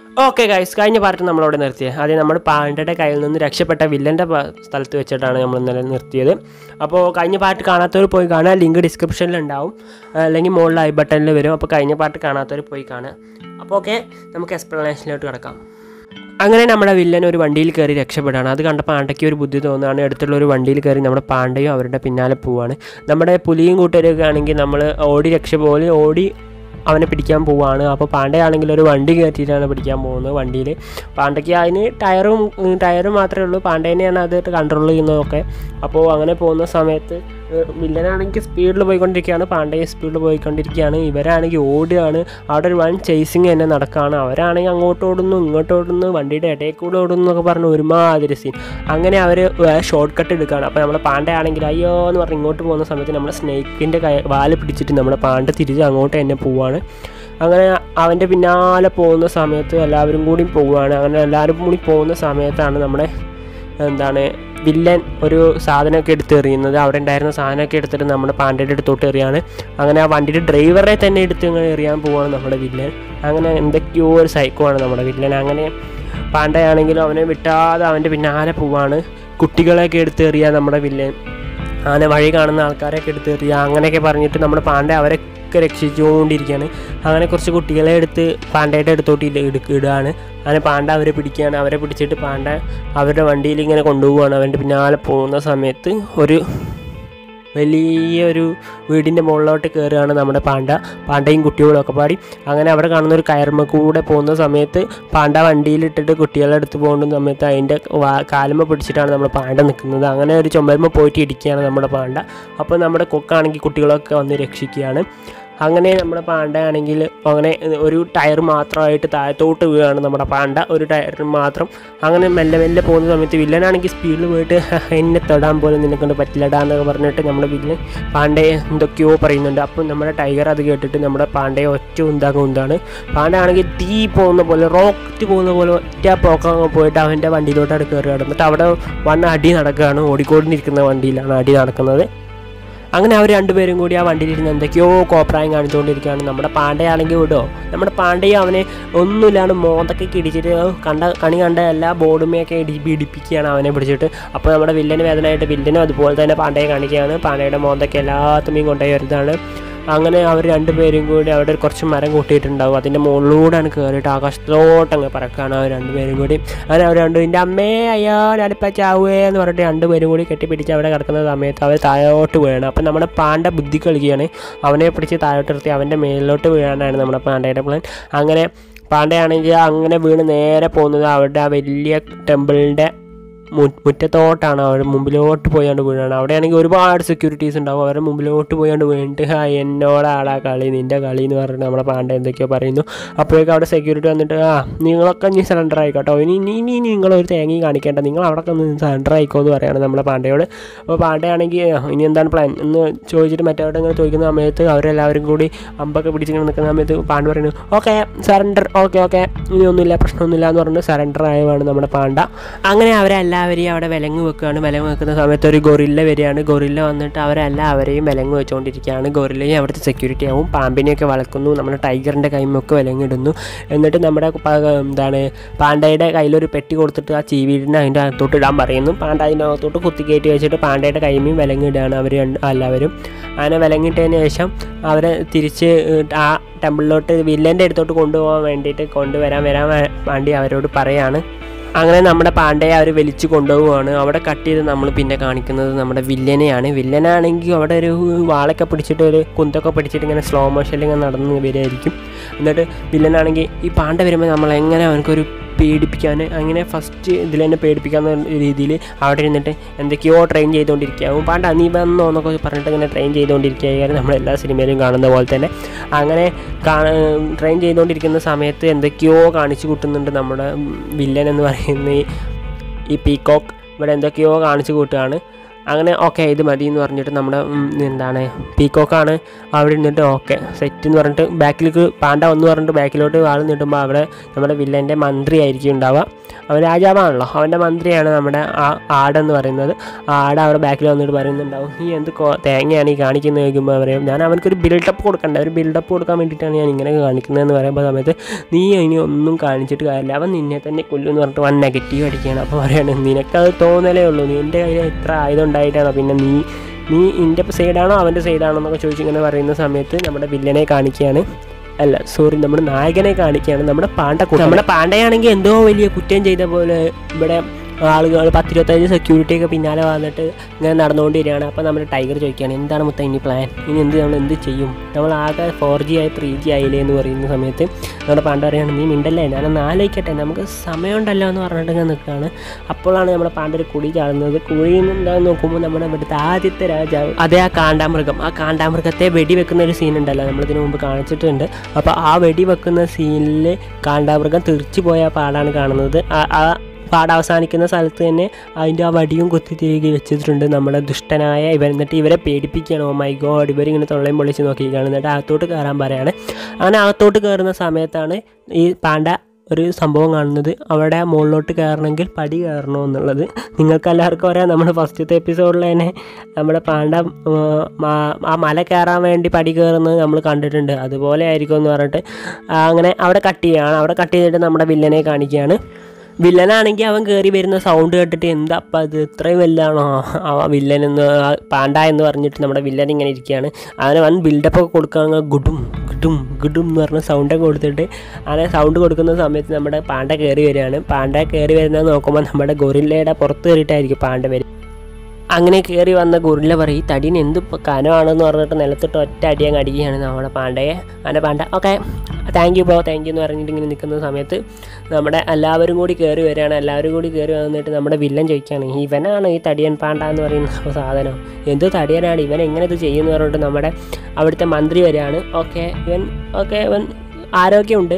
Okay guys കഴിഞ്ഞ part നമ്മളവിടെ നിർത്തിയത് ആദ്യം നമ്മൾ പാണ്ടയുടെ കയ്യിൽ നിന്ന് രക്ഷപ്പെട്ട വില്ലൻ്റെ സ്ഥലത്ത് വെച്ചിട്ടാണ് നമ്മൾ ഇന്നലെ നിർത്തിയത് അപ്പോൾ കഴിഞ്ഞ പാർട്ട് കാണാത്തവർ പോയി കാണുക ലിങ്ക് ഡിസ്ക്രിപ്ഷനിൽ ഉണ്ടാവും അല്ലെങ്കിൽ മുകളിൽ ഐ ബട്ടണിൽ വരും അപ്പോൾ കഴിഞ്ഞ പാർട്ട് കാണാത്തവർ പോയി കാണുക അപ്പോൾ ഓക്കെ നമുക്ക് എക്സ്പ്ലനേഷനിലോട്ട് കിടക്കാം അങ്ങനെ നമ്മുടെ വില്ലൻ ഒരു വണ്ടിയിൽ കയറി രക്ഷപ്പെടുകയാണ് അത് കണ്ടപ്പോൾ പാണ്ടയ്ക്ക് ഒരു ബുദ്ധി തോന്നുകയാണ് അടുത്തുള്ള ഒരു വണ്ടിയിൽ കയറി നമ്മുടെ പാണ്ടയും അവരുടെ പിന്നാലെ പോവാണ് നമ്മുടെ പുലിയും കൂട്ടരൊക്കെ ആണെങ്കിൽ നമ്മൾ ഓടി രക്ഷ പോലെ ഓടി അവനെ പിടിക്കാൻ പോവാണ് അപ്പോൾ പാണ്ടയാണെങ്കിൽ ഒരു വണ്ടി കയറ്റിയിട്ടാണ് പിടിക്കാൻ പോകുന്നത് വണ്ടിയിൽ പാണ്ടയ്ക്ക് അതിന് ടയറും ഉം, ടയറ് മാത്രമേ ഉള്ളൂ പാണ്ടേനെയാണ് അത് കൺട്രോൾ ചെയ്യുന്നതൊക്കെ അപ്പോൾ അങ്ങനെ പോകുന്ന സമയത്ത് ഏഹ്, വില്ലനാണെങ്കിൽ സ്പീഡിൽ പോയിക്കൊണ്ടിരിക്കുകയാണ് പാണ്ഡയെ സ്പീഡിൽ പോയിക്കൊണ്ടിരിക്കുകയാണ് ഇവരാണെങ്കിൽ ഓടുകയാണ് അവിടെ ഒരു വൺ ചേസിങ് തന്നെ നടക്കുകയാണ് അവരാണെങ്കിൽ അങ്ങോട്ട് ഓടുന്നു ഇങ്ങോട്ട് ഓടുന്നു വണ്ടിയുടെ ഇടയിൽ കൂടെ ഓടുന്നു എന്നൊക്കെ പറഞ്ഞ് ഒരുമാതിരി സീൻ അങ്ങനെ അവർ ഷോർട്ട് കട്ട് എടുക്കുകയാണ് അപ്പോൾ നമ്മുടെ പാണ്ടയാണെങ്കിൽ അയ്യോ എന്ന് പറഞ്ഞ് ഇങ്ങോട്ട് പോകുന്ന സമയത്ത് നമ്മുടെ സ്നേക്കിൻ്റെ കൈ വാല് പിടിച്ചിട്ട് നമ്മുടെ പാണ്ട തിരിച്ച് അങ്ങോട്ട് തന്നെ പോവുകയാണ് അങ്ങനെ അവൻ്റെ പിന്നാലെ പോകുന്ന സമയത്ത് എല്ലാവരും കൂടി പോവുകയാണ് അങ്ങനെ എല്ലാവരും കൂടി പോകുന്ന സമയത്താണ് നമ്മുടെ എന്താണ് വില്ലൻ ഒരു സാധനമൊക്കെ എടുത്ത് എറിയുന്നത് അവിടെ ഉണ്ടായിരുന്ന സാധനമൊക്കെ എടുത്തിട്ട് നമ്മുടെ പാണ്ടയുടെ അടുത്തോട്ട് എറിയാണ് അങ്ങനെ ആ വണ്ടിയുടെ ഡ്രൈവറെ തന്നെ എടുത്ത് ഇങ്ങനെ എറിയാൻ പോവാണ് നമ്മുടെ വില്ലൻ അങ്ങനെ എന്തൊക്കെയോ ഒരു സൈക്കോ ആണ് നമ്മുടെ വില്ലൻ അങ്ങനെ പാണ്ടയാണെങ്കിലും അവനെ വിട്ടാതെ അവൻ്റെ പിന്നാലെ പോവാണ് കുട്ടികളെയൊക്കെ എടുത്ത് എറിയാൻ നമ്മുടെ വില്ലൻ അങ്ങനെ വഴി കാണുന്ന ആൾക്കാരെയൊക്കെ എടുത്ത് എറിയുക അങ്ങനെയൊക്കെ പറഞ്ഞിട്ട് നമ്മുടെ പാണ്ഡ അവരൊക്കെ രക്ഷിച്ചുകൊണ്ടിരിക്കുകയാണ് അങ്ങനെ കുറച്ച് കുട്ടികളെ എടുത്ത് പാണ്ഡയുടെ അടുത്തോട്ട് ഇട ഇടുക- ഇടുകയാണ് അങ്ങനെ പാണ്ഡ അവരെ പിടിക്കുകയാണ് അവരെ പിടിച്ചിട്ട് പാണ്ഡ അവരുടെ വണ്ടിയിൽ ഇങ്ങനെ കൊണ്ടുപോവുകയാണ് അവൻ്റെ പിന്നാലെ പോകുന്ന സമയത്ത് ഒരു വലിയൊരു വീടിൻ്റെ മുകളിലോട്ട് കയറുകയാണ് നമ്മുടെ പാണ്ഡ പാണ്ഡയും കുട്ടികളും ഒക്കെ പാടി അങ്ങനെ അവിടെ കാണുന്ന ഒരു കയർമ കൂടെ പോകുന്ന സമയത്ത് പാണ്ഡ വണ്ടിയിലിട്ടിട്ട് കുട്ടികളെ അടുത്ത് പോകുന്ന സമയത്ത് അതിൻ്റെ വാ- കാലുമ്മ പിടിച്ചിട്ടാണ് നമ്മുടെ പാണ്ഡ നിൽക്കുന്നത് അങ്ങനെ ഒരു ചുമരുമ്മ പോയിട്ട് ഇടിക്കുകയാണ് നമ്മുടെ പാണ്ഡ അപ്പോൾ നമ്മുടെ കൊക്കാണെങ്കിൽ കുട്ടികളൊക്കെ വന്ന് രക്ഷിക്കുകയാണ് അങ്ങനെ നമ്മുടെ പാണ്ഡ ആണെങ്കിൽ അങ്ങനെ ഒരു ടയർ മാത്രമായിട്ട് താഴത്തോട്ട് വീഴാണ് നമ്മുടെ പാണ്ഡ ഒരു ടയർ മാത്രം അങ്ങനെ മെല്ലെ മെല്ലെ പോകുന്ന സമയത്ത് വില്ലനാണെങ്കിൽ സ്പീഡിൽ പോയിട്ട് എന്നെ തൊടാൻ പോലും നിനക്കൊണ്ട് പറ്റില്ലടാ എന്നൊക്കെ പറഞ്ഞിട്ട് നമ്മുടെ വില്ലൻ പാണ്ഡയെ എന്തൊക്കെയോ പറയുന്നുണ്ട് അപ്പം നമ്മുടെ ടൈഗർ അത് കേട്ടിട്ട് നമ്മുടെ പാണ്ഡയെ ഒറ്റ ഉന്താക്കം ഉന്താണ് പാണ്ഡ ആണെങ്കിൽ തീ പോകുന്ന പോലെ റോക്കറ്റ് പോകുന്ന പോലെ ഒറ്റ പോക്കങ്ങ് പോയിട്ട് അവൻ്റെ വണ്ടിയിലോട്ടാണ് കയറുകയാണ് എന്നിട്ട് അവിടെ വൺ അടി നടക്കുകയാണ് ഓടിക്കൊണ്ടിരിക്കുന്ന വണ്ടിയിലാണ് അടി നടക്കുന്നത് അങ്ങനെ അവർ രണ്ടുപേരും കൂടി ആ വണ്ടിയിലിരുന്ന് എന്തൊക്കെയോ കോപ്രായം കാണിച്ചുകൊണ്ടിരിക്കുകയാണ് നമ്മുടെ പാണ്ഡയാണെങ്കിൽ വിടോ നമ്മുടെ പാണ്ഡയും അവനെ ഒന്നുമില്ലാണ്ട് മോന്തൊക്കെ ഇടിച്ചിട്ട് കണ്ട കണി കണ്ട എല്ലാ ബോർഡുമേയൊക്കെ ഇടി ഇടിപ്പിക്കുകയാണ് അവനെ പിടിച്ചിട്ട് അപ്പോൾ നമ്മുടെ വില്ലന് വേദനയായിട്ട് വില്ലനും അതുപോലെ തന്നെ പാണ്ഡയെ കാണിക്കുകയാണ് പാണ്ഡയുടെ മോന്തൊക്കെ എല്ലാത്തുമേയും കൊണ്ടുപോയി വരുന്നതാണ് അങ്ങനെ അവർ രണ്ടുപേരും കൂടി അവിടെ ഒരു കുറച്ച് മരം കൂട്ടിയിട്ടുണ്ടാവും അതിൻ്റെ മുകളിലൂടെയാണ് കയറിയിട്ട് ആകാശത്തോട്ട് അങ്ങ് പറക്കാണ് അവർ രണ്ടുപേരും കൂടി അങ്ങനെ അവർ രണ്ടും എൻ്റെ അമ്മേ അയ്യോ ഞാനിപ്പോൾ ചാവുകേ എന്ന് പറഞ്ഞിട്ട് രണ്ടുപേരും കൂടി കെട്ടിപ്പിടിച്ച് അവിടെ കിടക്കുന്ന സമയത്ത് അവർ താഴോട്ട് വീഴണം അപ്പം നമ്മുടെ പാണ്ട ബുദ്ധി കളിക്കുകയാണ് അവനെ പിടിച്ച് താഴോട്ട് നിർത്തി അവൻ്റെ മേലിലോട്ട് വീഴാനാണ് നമ്മുടെ പാണ്ടയുടെ പ്ലാൻ അങ്ങനെ പാണ്ടയാണെങ്കിൽ അങ്ങനെ വീണ് നേരെ പോകുന്നത് അവരുടെ ആ വലിയ ടെമ്പിളിൻ്റെ മു- മുറ്റത്തോട്ടാണ് അവർ മുമ്പിലോട്ട് പോയാണ്ട് വീഴാണ് അവിടെയാണെങ്കിൽ ഒരുപാട് സെക്യൂരിറ്റീസ് ഉണ്ടാവും അവരുടെ മുമ്പിലോട്ട് പോയാണ്ട് വീണിട്ട് ആ എന്നോടാടാ കളി നിൻ്റെ കളി എന്ന് പറഞ്ഞിട്ട് നമ്മുടെ പാണ്ഡ എന്തൊക്കെയോ പറയുന്നു അപ്പോഴേക്കും അവിടെ സെക്യൂരിറ്റി വന്നിട്ട് ആ നിങ്ങളൊക്കെ ഇനി സറണ്ടർ ആയിക്കോട്ടോ ഇനി ഇനി ഇനി നിങ്ങളൊരു തേങ്ങയും കാണിക്കേണ്ട നിങ്ങൾ അവിടെ ഒന്ന് സറണ്ടർ ആയിക്കോ എന്ന് പറയാണ് നമ്മുടെ പാണ്ഡയോട് അപ്പോൾ പാണ്ഡയാണെങ്കിൽ "ആ, ഇനി എന്താണ് പ്ലാൻ എന്ന് ചോദിച്ചിട്ട് മറ്റവരുടെ ഇങ്ങനെ ചോദിക്കുന്ന സമയത്ത് അവരെല്ലാവരും കൂടി അമ്പൊക്കെ പിടിച്ചിങ്ങനെ നിൽക്കുന്ന സമയത്ത് പാണ്ഡ പറയുന്നു ഓക്കെ സറണ്ടർ ഓക്കെ ഓക്കെ ഇനി ഒന്നുമില്ല പ്രശ്നമൊന്നുമില്ല എന്ന് പറഞ്ഞ് സറണ്ടർ ആയതാണ് നമ്മുടെ പാണ്ഡ അങ്ങനെ അവരെല്ലാവരെയും അവിടെ വിലങ്ങ് വെക്കുകയാണ് വിലങ്ങ് വെക്കുന്ന സമയത്ത് ഒരു ഗൊറില്ല വരികയാണ് ഗൊറില്ല വന്നിട്ട് അവരെല്ലാവരെയും വിലങ്ങ് വെച്ചുകൊണ്ടിരിക്കുകയാണ് ഗൊറില്ലയും അവിടുത്തെ സെക്യൂരിറ്റി ആവും പാമ്പിനെയൊക്കെ വളർക്കുന്നു നമ്മുടെ ടൈഗറിൻ്റെ കൈമൊക്കെ വിലങ്ങിടുന്നു എന്നിട്ട് നമ്മുടെ പ- എന്താണ് പാണ്ഡയുടെ കയ്യിലൊരു പെട്ടി കൊടുത്തിട്ട് ആ ചീവീടിനെ അതിൻ്റെ അകത്തോട്ട് ഇടാൻ പറയുന്നു പാണ്ഡ അതിനകത്തോട്ട് കുത്തിക്കയറ്റി വെച്ചിട്ട് പാണ്ഡയുടെ കൈമയും വിലങ്ങിടുകയാണ് അവർ എല്ലാവരും അങ്ങനെ വിലങ്ങിട്ടതിന് ശേഷം അവരെ തിരിച്ച് ആ ടെമ്പിളിലോട്ട് വില്ലൻ്റെ അടുത്തോട്ട് കൊണ്ടുപോകാൻ വേണ്ടിയിട്ട് കൊണ്ടുവരാൻ വരാൻ വേ- വേണ്ടി അവരോട് പറയാണ് അങ്ങനെ നമ്മുടെ പാണ്ഡയെ അവർ വലിച്ചു കൊണ്ടുപോവുകയാണ് അവിടെ കട്ട് ചെയ്ത് നമ്മൾ പിന്നെ കാണിക്കുന്നത് നമ്മുടെ വില്ലനെയാണ് വില്ലനാണെങ്കിൽ അവിടെ ഒരു വാളൊക്കെ പിടിച്ചിട്ട് ഒരു കുന്തൊക്കെ പിടിച്ചിട്ട് ഇങ്ങനെ സ്ലോ മോഷനിൽ ഇങ്ങനെ നടന്ന് വരികയായിരിക്കും എന്നിട്ട് വില്ലനാണെങ്കിൽ ഈ പാണ്ഡ വരുമ്പോൾ നമ്മൾ എങ്ങനെ അവനക്കൊരു പേടിപ്പിക്കാൻ അങ്ങനെ ഫസ്റ്റ് ഇതിൽ തന്നെ പേടിപ്പിക്കാവുന്ന രീതിയിൽ അവിടെ ഇരുന്നിട്ട് എന്തൊക്കെയോ ട്രെയിൻ ചെയ്തുകൊണ്ടിരിക്കുകയാവും പാണ്ട നീ വന്നോ എന്നൊക്കെ പറഞ്ഞിട്ട് ഇങ്ങനെ ട്രെയിൻ ചെയ്തുകൊണ്ടിരിക്കുകയായിരുന്നു നമ്മൾ എല്ലാ സിനിമയിലും കാണുന്ന പോലെ തന്നെ അങ്ങനെ ട്രെയിൻ ചെയ്തുകൊണ്ടിരിക്കുന്ന സമയത്ത് എന്തൊക്കെയോ കാണിച്ചു കൂട്ടുന്നുണ്ട് നമ്മുടെ വില്ലൻ എന്ന് പറയുന്ന ഈ- ഈ പീക്കോക്ക് ഇവിടെ എന്തൊക്കെയോ കാണിച്ചു കൂട്ടുകയാണ് അങ്ങനെ ഓക്കെ ഇത് മതി എന്ന് പറഞ്ഞിട്ട് നമ്മുടെ ഉം, എന്താണ് പീക്കോക്കാണ് അവിടെ നിന്നിട്ട് ഓക്കെ സെറ്റ് എന്ന് പറഞ്ഞിട്ട് ബാക്കിലേക്ക് പാണ്ട ഒന്ന് പറഞ്ഞിട്ട് ബാക്കിലോട്ട് ആൾ നീട്ടുമ്പോൾ അവിടെ നമ്മുടെ വില്ലൻ്റെ മന്ത്രി ആയിരിക്കും ഉണ്ടാവുക അവൻ രാജാവാണല്ലോ അവൻ്റെ മന്ത്രിയാണ് നമ്മുടെ ആ ആടെന്ന് പറയുന്നത് ആ ആട് അവിടെ ബാക്കിൽ വന്നിട്ട് പറയുന്നുണ്ടാവും നീ എന്ത് കോ- തേങ്ങയാണ് ഈ കാണിക്കുന്നത് ചോദിക്കുമ്പോൾ പറയും ഞാൻ അവനക്കൊരു ബിൽഡപ്പ് കൊടുക്കണ്ട ഒരു ബിൽഡപ്പ് കൊടുക്കാൻ വേണ്ടിയിട്ടാണ് ഞാൻ ഇങ്ങനെ കാണിക്കുന്നതെന്ന് പറയുമ്പോൾ സമയത്ത് നീ ഇനി ഒന്നും കാണിച്ചിട്ട് കാര്യമില്ല അവൻ നിന്നെ തന്നെ കൊല്ലും എന്ന് പറഞ്ഞിട്ട് വൻ നെഗറ്റീവ് അടിക്കുകയാണ് അപ്പോൾ പറയാണ് നിനക്കത് തോന്നലേ ഉള്ളൂ നിൻ്റെ കയ്യിൽ എത്ര ആയുധം ഉണ്ടായിട്ടാണോ പിന്നെ നീ നീ എൻ്റെ സൈഡാണോ അവൻ്റെ സൈഡാണോ എന്നൊക്കെ ചോദിച്ചിങ്ങനെ പറയുന്ന സമയത്ത് നമ്മുടെ വില്ലനെ കാണിക്കുകയാണ് അല്ല സോറി നമ്മുടെ നായകനെ കാണിക്കുകയാണ് നമ്മുടെ പാണ്ട നമ്മുടെ പാണ്ടയാണെങ്കിൽ എന്തോ വലിയ കുറ്റം ചെയ്ത പോലെ ഇവിടെ ആളുകൾ പത്തിരുപത്തഞ്ച് സെക്യൂരിറ്റി ഒക്കെ പിന്നാലെ വന്നിട്ട് ഇങ്ങനെ നടന്നുകൊണ്ട് വരികയാണ് അപ്പോൾ നമ്മുടെ ടൈഗർ ചോദിക്കുകയാണ് എന്താണ് മുത്ത ഇനി പ്ലാൻ ഇനി എന്ത് നമ്മൾ എന്ത് ചെയ്യും നമ്മൾ ആകെ ഫോർ ജി ആയി ത്രീ ജി ആയില്ലേ എന്ന് പറയുന്ന സമയത്ത് നമ്മുടെ പാണ്ട പറയുകയാണ് നീ മിണ്ടല്ലേ ഞാനൊന്ന് ആലോചിക്കട്ടെ നമുക്ക് സമയമുണ്ടല്ലോ എന്ന് പറഞ്ഞിട്ട് ഇങ്ങനെ നിൽക്കുകയാണ് അപ്പോഴാണ് നമ്മുടെ പാണ്ട ഒരു കുഴി ചാടുന്നത് കുഴിയിൽ നിന്ന് എന്താണെന്ന് നോക്കുമ്പോൾ നമ്മുടെ ഇവിടുത്തെ ആദ്യത്തെ രാജാവ് അതേ ആ കാണ്ടാമൃഗം ആ കാണ്ടാമൃഗത്തെ വെടിവെക്കുന്ന ഒരു സീൻ ഉണ്ടല്ലോ നമ്മളിതിനു മുമ്പ് കാണിച്ചിട്ടുണ്ട് അപ്പോൾ ആ വെടിവെക്കുന്ന സീനിൽ കാണ്ടാമൃഗം തെറിച്ചു പോയ പാടാണ് കാണുന്നത് ആ- ആ പാട അവസാനിക്കുന്ന സ്ഥലത്ത് തന്നെ അതിൻ്റെ ആ വടിയും കുത്തി തിരികെ വെച്ചിട്ടുണ്ട് നമ്മുടെ ദുഷ്ടനായ ഇവർ എന്നിട്ട് ഇവരെ പേടിപ്പിക്കുകയാണ് ഓ മൈ ഗോഡ് ഇവരിങ്ങനെ തൊള്ളയും പൊളിച്ച് നോക്കിയിരിക്കുകയാണ് എന്നിട്ട് അകത്തോട്ട് കയറാൻ പറയാണ് അങ്ങനെ അകത്തോട്ട് കയറുന്ന സമയത്താണ് ഈ പാണ്ട ഒരു സംഭവം കാണുന്നത് അവിടെ മുകളിലോട്ട് കയറണമെങ്കിൽ പടി കയറണോ എന്നുള്ളത് നിങ്ങൾക്ക് എല്ലാവർക്കും അറിയാം നമ്മുടെ ഫസ്റ്റത്തെ എപ്പിസോഡിൽ തന്നെ നമ്മുടെ പാണ്ട ഉം, മാ- ആ മല കയറാൻ വേണ്ടി പടി കയറുന്നത് നമ്മൾ കണ്ടിട്ടുണ്ട് അതുപോലെ ആയിരിക്കും എന്ന് പറഞ്ഞിട്ട് ആ, അങ്ങനെ അവിടെ കട്ട് ചെയ്യുകയാണ് അവിടെ കട്ട് ചെയ്തിട്ട് നമ്മുടെ വില്ലനെ കാണിക്കുകയാണ് വില്ലനാണെങ്കിൽ അവൻ കയറി വരുന്ന സൗണ്ട് കേട്ടിട്ട് എന്താ അപ്പം അത് ഇത്രയും വലുതാണോ ആ വില്ലൻ എന്ന് ആ പാണ്ട എന്ന് പറഞ്ഞിട്ട് നമ്മുടെ വില്ലൻ ഇങ്ങനെ ഇരിക്കുകയാണ് അവന് വൻ ബിൽഡപ്പ് ഒക്കെ കൊടുക്കുകയാണെങ്കിൽ ഗുഡും ഗുഡും ഗുഡും എന്ന് പറഞ്ഞ സൗണ്ടൊക്കെ കൊടുത്തിട്ട് അങ്ങനെ സൗണ്ട് കൊടുക്കുന്ന സമയത്ത് നമ്മുടെ പാണ്ട കയറി വരികയാണ് പാണ്ട കയറി വരുന്നത് നോക്കുമ്പോൾ നമ്മുടെ ഗൊറില്ലയുടെ പുറത്ത് കയറിയിട്ടായിരിക്കും പാണ്ട വരിക അങ്ങനെ കയറി വന്ന ഗുറില്ല പറയും ഈ തടീന് എന്ത് ഇപ്പം കനമാണെന്ന് പറഞ്ഞിട്ട് നിലത്തിട്ട് ഒറ്റ അടി അങ്ങ് അടിക്കുകയാണ് നമ്മുടെ പാണ്ടയെ അങ്ങനെ panda okay thank you bro thank you എന്ന് പറഞ്ഞിട്ട് ഇങ്ങനെ നിൽക്കുന്ന സമയത്ത് നമ്മുടെ എല്ലാവരും കൂടി കയറി വരികയാണ് എല്ലാവരും കൂടി കയറി വന്നിട്ട് നമ്മുടെ വില്ലൻ ചോദിക്കുകയാണ് ഇവനാണ് ഈ തടിയൻ പാണ്ട എന്ന് പറയുന്ന സാധനം എന്ത് തടിയനാണ് ഇവൻ എങ്ങനെ ഇത് ചെയ്യുമെന്ന് പറഞ്ഞിട്ട് നമ്മുടെ അവിടുത്തെ മന്ത്രി വരികയാണ് ഓക്കെ ഇവൻ ഓക്കെ ഇവൻ ആരോഗ്യമുണ്ട്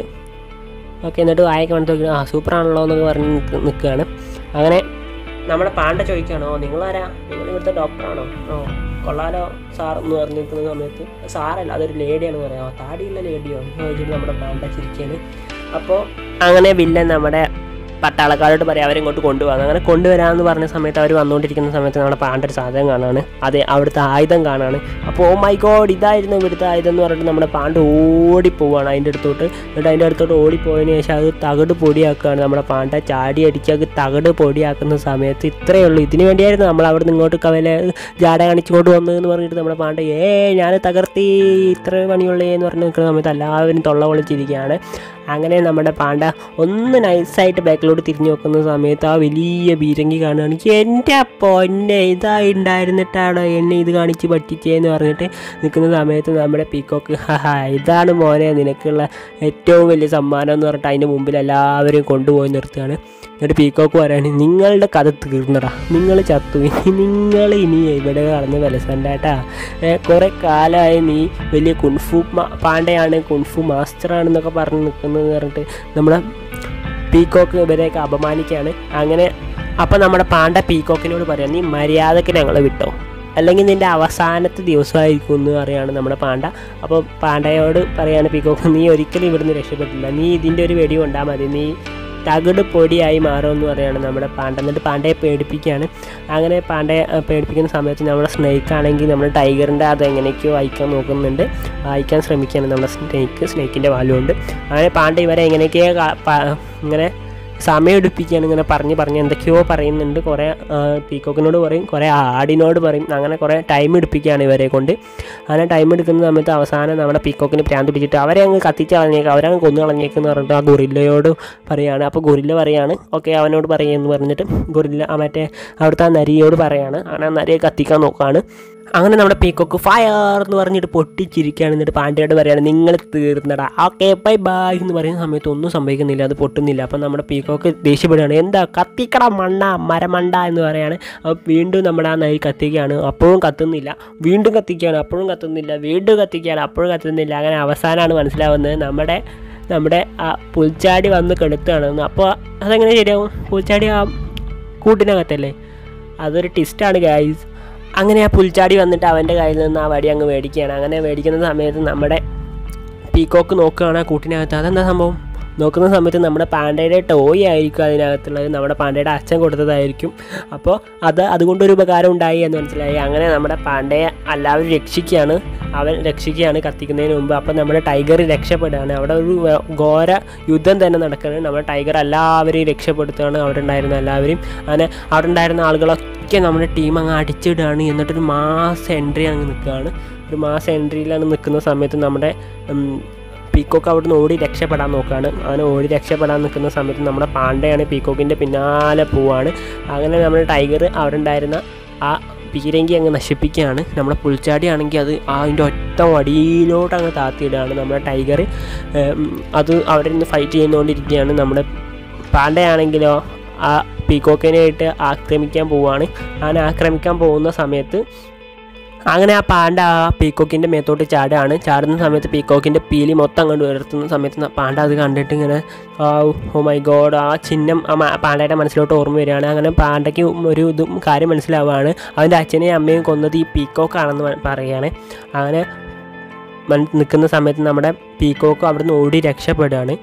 ഓക്കെ എന്നിട്ട് വായൊക്കെ വന്നിട്ട് നോക്കി, ആ സൂപ്പറാണല്ലോ എന്നൊക്കെ പറഞ്ഞ് നിൽക്ക് നിൽക്കുകയാണ് അങ്ങനെ നമ്മുടെ പാണ്ട ചോദിക്കുകയാണോ ഓ നിങ്ങളാരാ നിങ്ങൾ ഇവിടുത്തെ ഡോക്ടറാണോ ഓ കൊള്ളാലോ സാർ എന്ന് പറഞ്ഞ് നിൽക്കുന്ന സമയത്ത് സാറല്ല അതൊരു ലേഡിയാണെന്ന് പറയാം "ഓ, താടിയുള്ള ലേഡിയോ എന്ന് ചോദിച്ചിട്ട് നമ്മുടെ പാണ്ട ചിരിക്കുകയാണ് അപ്പോൾ അങ്ങനെ വില്ലൻ നമ്മുടെ പട്ടാളക്കാരോട് പറയാം അവരിങ്ങോട്ട് കൊണ്ടുപോകാം അങ്ങനെ കൊണ്ടുവരാമെന്ന് പറഞ്ഞ സമയത്ത് അവർ വന്നുകൊണ്ടിരിക്കുന്ന സമയത്ത് നമ്മുടെ പാണ്ട ഒരു സാധനം കാണാണ് അതെ അവിടുത്തെ ആയുധം കാണാണ് അപ്പോൾ ഓ മൈ ഗോഡ് ഇതായിരുന്നു ഇവിടുത്തെ ആയുധം എന്ന് പറഞ്ഞിട്ട് നമ്മുടെ പാണ്ട് ഓടിപ്പോവാണ് അതിൻ്റെ അടുത്തോട്ട് എന്നിട്ട് അതിൻ്റെ അടുത്തോട്ട് ഓടിപ്പോയതിന് ശേഷം അത് തകട് പൊടിയാക്കുകയാണ് നമ്മുടെ പാണ്ട ചാടി അടിച്ച് അത് തകട് പൊടിയാക്കുന്ന സമയത്ത് ഇത്രയേ ഉള്ളൂ ഇതിന് വേണ്ടിയായിരുന്നു നമ്മൾ അവിടെ നിന്ന് ഇങ്ങോട്ട് കവല ജാട കാണിച്ചിങ്ങോട്ട് വന്നതെന്ന് പറഞ്ഞിട്ട് നമ്മുടെ പാണ്ട ഏ ഞാൻ തകർത്തി ഇത്ര പണിയുള്ളേ എന്ന് പറഞ്ഞ് നിൽക്കുന്ന സമയത്ത് എല്ലാവരും തൊള്ള പൊളിച്ചിരിക്കുകയാണ് അങ്ങനെ നമ്മുടെ പാണ്ട ഒന്ന് നൈസായിട്ട് ബാക്കിലോട്ട് തിരിഞ്ഞു നോക്കുന്ന സമയത്ത് ആ വലിയ ബീരങ്കി കാണുകയാണ് എൻ്റെ പൊന്നെ ഇതായി ഉണ്ടായിരുന്നിട്ടാണോ എന്നെ ഇത് കാണിച്ച് പറ്റിച്ചേന്ന് പറഞ്ഞിട്ട് നിൽക്കുന്ന സമയത്ത് നമ്മുടെ പീക്കോക്ക് ഹാ ഇതാണ് മോനെ നിനക്കുള്ള ഏറ്റവും വലിയ സമ്മാനം എന്ന് പറഞ്ഞിട്ട് അതിൻ്റെ മുമ്പിൽ എല്ലാവരും കൊണ്ടുപോയി നിർത്തുകയാണ് എന്നിട്ട് പീക്കോക്ക് പറയാണ് നിങ്ങളുടെ കഥ തീർന്നടാ നിങ്ങൾ ചത്തു ഇനി നിങ്ങൾ ഇനി ഇവിടെ കളഞ്ഞ് വിലസണ്ടാട്ടാ കുറേ കാലമായി നീ വലിയ കുൻഫു മ- പാണ്ടയാണ് കുൻഫു മാസ്റ്ററാണെന്നൊക്കെ പറഞ്ഞ് നിൽക്കുന്നത് പറഞ്ഞിട്ട് നമ്മുടെ പീക്കോക്ക് ഇവരെയൊക്കെ അപമാനിക്കുകയാണ് അങ്ങനെ അപ്പം നമ്മുടെ പാണ്ട പീക്കോക്കിനോട് പറയാം നീ മര്യാദക്ക് ഞങ്ങളെ വിട്ടോ അല്ലെങ്കിൽ നിൻ്റെ അവസാനത്തെ ദിവസമായിരിക്കും എന്ന് പറയാണ് നമ്മുടെ പാണ്ട അപ്പോൾ പാണ്ടയോട് പറയാണ് പീക്കോക്ക് നീ ഒരിക്കലും ഇവിടുന്ന് രക്ഷപ്പെട്ടില്ല നീ ഇതിൻ്റെ ഒരു വെടി കൊണ്ടാൽ മതി നീ തകിട് പൊടിയായി മാറുമെന്ന് പറയാണ് നമ്മുടെ പാണ്ട എന്നിട്ട് പാണ്ടയെ പേടിപ്പിക്കുകയാണ് അങ്ങനെ പാണ്ടയെ അഹ്, പേടിപ്പിക്കുന്ന സമയത്ത് നമ്മുടെ സ്നേക്ക് ആണെങ്കിൽ നമ്മൾ ടൈഗറിൻ്റെ അത് എങ്ങനെയൊക്കെയോ അയക്കാൻ നോക്കുന്നുണ്ട് അയക്കാൻ ശ്രമിക്കുകയാണ് നമ്മുടെ സ്നേക്ക് സ്നേക്കിൻ്റെ വാലുകൊണ്ട് അങ്ങനെ പാണ്ട ഇവരെ എങ്ങനെയൊക്കെയോ കാ- പ- ഇങ്ങനെ സമയം എടുപ്പിക്കുകയാണ് ഇങ്ങനെ പറഞ്ഞ് പറഞ്ഞ് എന്തൊക്കെയോ പറയുന്നുണ്ട് കുറേ ആ, പീക്കോക്കിനോട് പറയും കുറേ ആടിനോട് പറയും അങ്ങനെ കുറേ ടൈം എടുപ്പിക്കുകയാണ് ഇവരെ കൊണ്ട് അങ്ങനെ ടൈം എടുക്കുന്ന സമയത്ത് അവസാനം നമ്മുടെ പീക്കോക്കിന് പ്രാന്ത് പിടിച്ചിട്ട് അവരെ അങ്ങ് കത്തിച്ച് കളഞ്ഞേക്ക് അവരങ്ങ് കൊന്നു കളഞ്ഞേക്കെന്ന് പറഞ്ഞിട്ട് ആ ഗൊറില്ലയോട് പറയാണ് അപ്പോൾ ഗൊറില്ല പറയാണ് ഓക്കെ അവനോട് പറയുമെന്ന് പറഞ്ഞിട്ട് ഗൊറില്ല ആ മറ്റേ അവിടുത്തെ ആ നരിയോട് പറയാണ് അങ്ങനെ ആ നരിയെ കത്തിക്കാൻ നോക്കുകയാണ് അങ്ങനെ നമ്മുടെ പീക്കോക്ക് ഫയർ എന്ന് പറഞ്ഞിട്ട് പൊട്ടിച്ചിരിക്കുകയാണ് എന്നിട്ട് പാണ്ഡ്യയോട് പറയാണ് നിങ്ങൾ തീർന്നടാ ഓക്കെ ബൈ ബൈ എന്ന് പറയുന്ന സമയത്ത് ഒന്നും സംഭവിക്കുന്നില്ല അത് പൊട്ടുന്നില്ല അപ്പം നമ്മുടെ പീക്കോക്ക് ദേഷ്യപ്പെടുകയാണ് എന്താ കത്തിക്കട മണ്ണ മരമണ്ട എന്ന് പറയാണ് അപ്പോൾ വീണ്ടും നമ്മുടെ ആ നരി കത്തിക്കുകയാണ് അപ്പോഴും കത്തുന്നില്ല വീണ്ടും കത്തിക്കുകയാണ് അപ്പോഴും കത്തുന്നില്ല വീണ്ടും കത്തിക്കുകയാണ് അപ്പോഴും കത്തുന്നില്ല അങ്ങനെ അവസാനമാണ് മനസ്സിലാവുന്നത് നമ്മുടെ നമ്മുടെ ആ പുൽച്ചാടി വന്ന് കെടുത്തുകയാണെന്ന് അപ്പോൾ അതെങ്ങനെ ശരിയാവും പുൽച്ചാടി ആ കൂട്ടിനകത്തല്ലേ അതൊരു ടിസ്റ്റാണ് ഗായ്സ് അങ്ങനെ ആ പുൽച്ചാടി വന്നിട്ട് അവൻ്റെ കയ്യിൽ നിന്ന് ആ വടി അങ്ങ് മേടിക്കുകയാണ് അങ്ങനെ മേടിക്കുന്ന സമയത്ത് നമ്മുടെ പീക്കോക്ക് നോക്കുകയാണ് ആ കൂട്ടിനകത്ത് അതെന്താ സംഭവം നോക്കുന്ന സമയത്ത് നമ്മുടെ പാണ്ടയുടെ ടോയ് ആയിരിക്കും അതിനകത്തുള്ളത് നമ്മുടെ പാണ്ടയുടെ അച്ഛൻ കൊടുത്തതായിരിക്കും അപ്പോൾ അത് അതുകൊണ്ടൊരു ഉപകാരം ഉണ്ടായി എന്ന് മനസ്സിലായി അങ്ങനെ നമ്മുടെ പാണ്ടയെ എല്ലാവരും രക്ഷിക്കുകയാണ് അവൻ രക്ഷിക്കുകയാണ് കത്തിക്കുന്നതിന് മുമ്പ് അപ്പോൾ നമ്മുടെ ടൈഗർ രക്ഷപ്പെടുകയാണ് അവിടെ ഒരു വ- ഘോര യുദ്ധം തന്നെ നടക്കുകയാണ് നമ്മുടെ ടൈഗർ എല്ലാവരെയും രക്ഷപ്പെടുത്തുകയാണ് അവിടെ ഉണ്ടായിരുന്ന എല്ലാവരെയും അങ്ങനെ അവിടെ ഉണ്ടായിരുന്ന ആളുകളൊക്കെ നമ്മുടെ ടീം അങ്ങ് അടിച്ചിടുകയാണ് എന്നിട്ടൊരു മാസ് എൻട്രി അങ്ങ് നിൽക്കുകയാണ് ഒരു മാസ് എൻട്രിയിലാണ് നിൽക്കുന്ന സമയത്ത് നമ്മുടെ ഉം, പീക്കോക്ക് അവിടെ നിന്ന് ഓടി രക്ഷപ്പെടാൻ നോക്കുകയാണ് അങ്ങനെ ഓടി രക്ഷപ്പെടാൻ നിൽക്കുന്ന സമയത്ത് നമ്മുടെ പാണ്ടയാണ് പീക്കോക്കിൻ്റെ പിന്നാലെ പോവാണ് അങ്ങനെ നമ്മുടെ ടൈഗർ അവിടെ ഉണ്ടായിരുന്ന ആ പീരങ്കി അങ്ങ് നശിപ്പിക്കുകയാണ് നമ്മുടെ പുൽച്ചാടി ആണെങ്കിൽ അത് അതിൻ്റെ ഒറ്റ വടിയിലോട്ട് അങ്ങ് താത്തിയിടുകയാണ് നമ്മുടെ ടൈഗർ അത് അവിടെ നിന്ന് ഫൈറ്റ് ചെയ്തുകൊണ്ടിരിക്കുകയാണ് നമ്മുടെ പാണ്ടയാണെങ്കിലോ ആ പീക്കോക്കിനായിട്ട് ആക്രമിക്കാൻ പോവുകയാണ് അങ്ങനെ ആക്രമിക്കാൻ പോകുന്ന സമയത്ത് അങ്ങനെ ആ പാണ്ട ആ പീക്കോക്കിൻ്റെ മേത്തോട്ട് ചാടുകയാണ് ചാടുന്ന സമയത്ത് പീക്കോക്കിൻ്റെ പീലി മൊത്തം അങ്ങോട്ട് ഉയർത്തുന്ന സമയത്ത് ന- പാണ്ട അത് കണ്ടിട്ട് ഇങ്ങനെ ഓ മൈ ഗോഡ് ആ ചിഹ്നം ആ മ- പാണ്ടയുടെ മനസ്സിലോട്ട് ഓർമ്മ വരികയാണ് അങ്ങനെ പാണ്ടയ്ക്ക് ഒരു ഇതും കാര്യം മനസ്സിലാവുകയാണ് അവൻ്റെ അച്ഛനെയും അമ്മയും കൊന്നത് ഈ പീക്കോക്കാണെന്ന് പ- പറയുകയാണ് അങ്ങനെ മൻ നിൽക്കുന്ന സമയത്ത് നമ്മുടെ പീക്കോക്ക് അവിടുന്ന് ഓടി രക്ഷപ്പെടുകയാണ്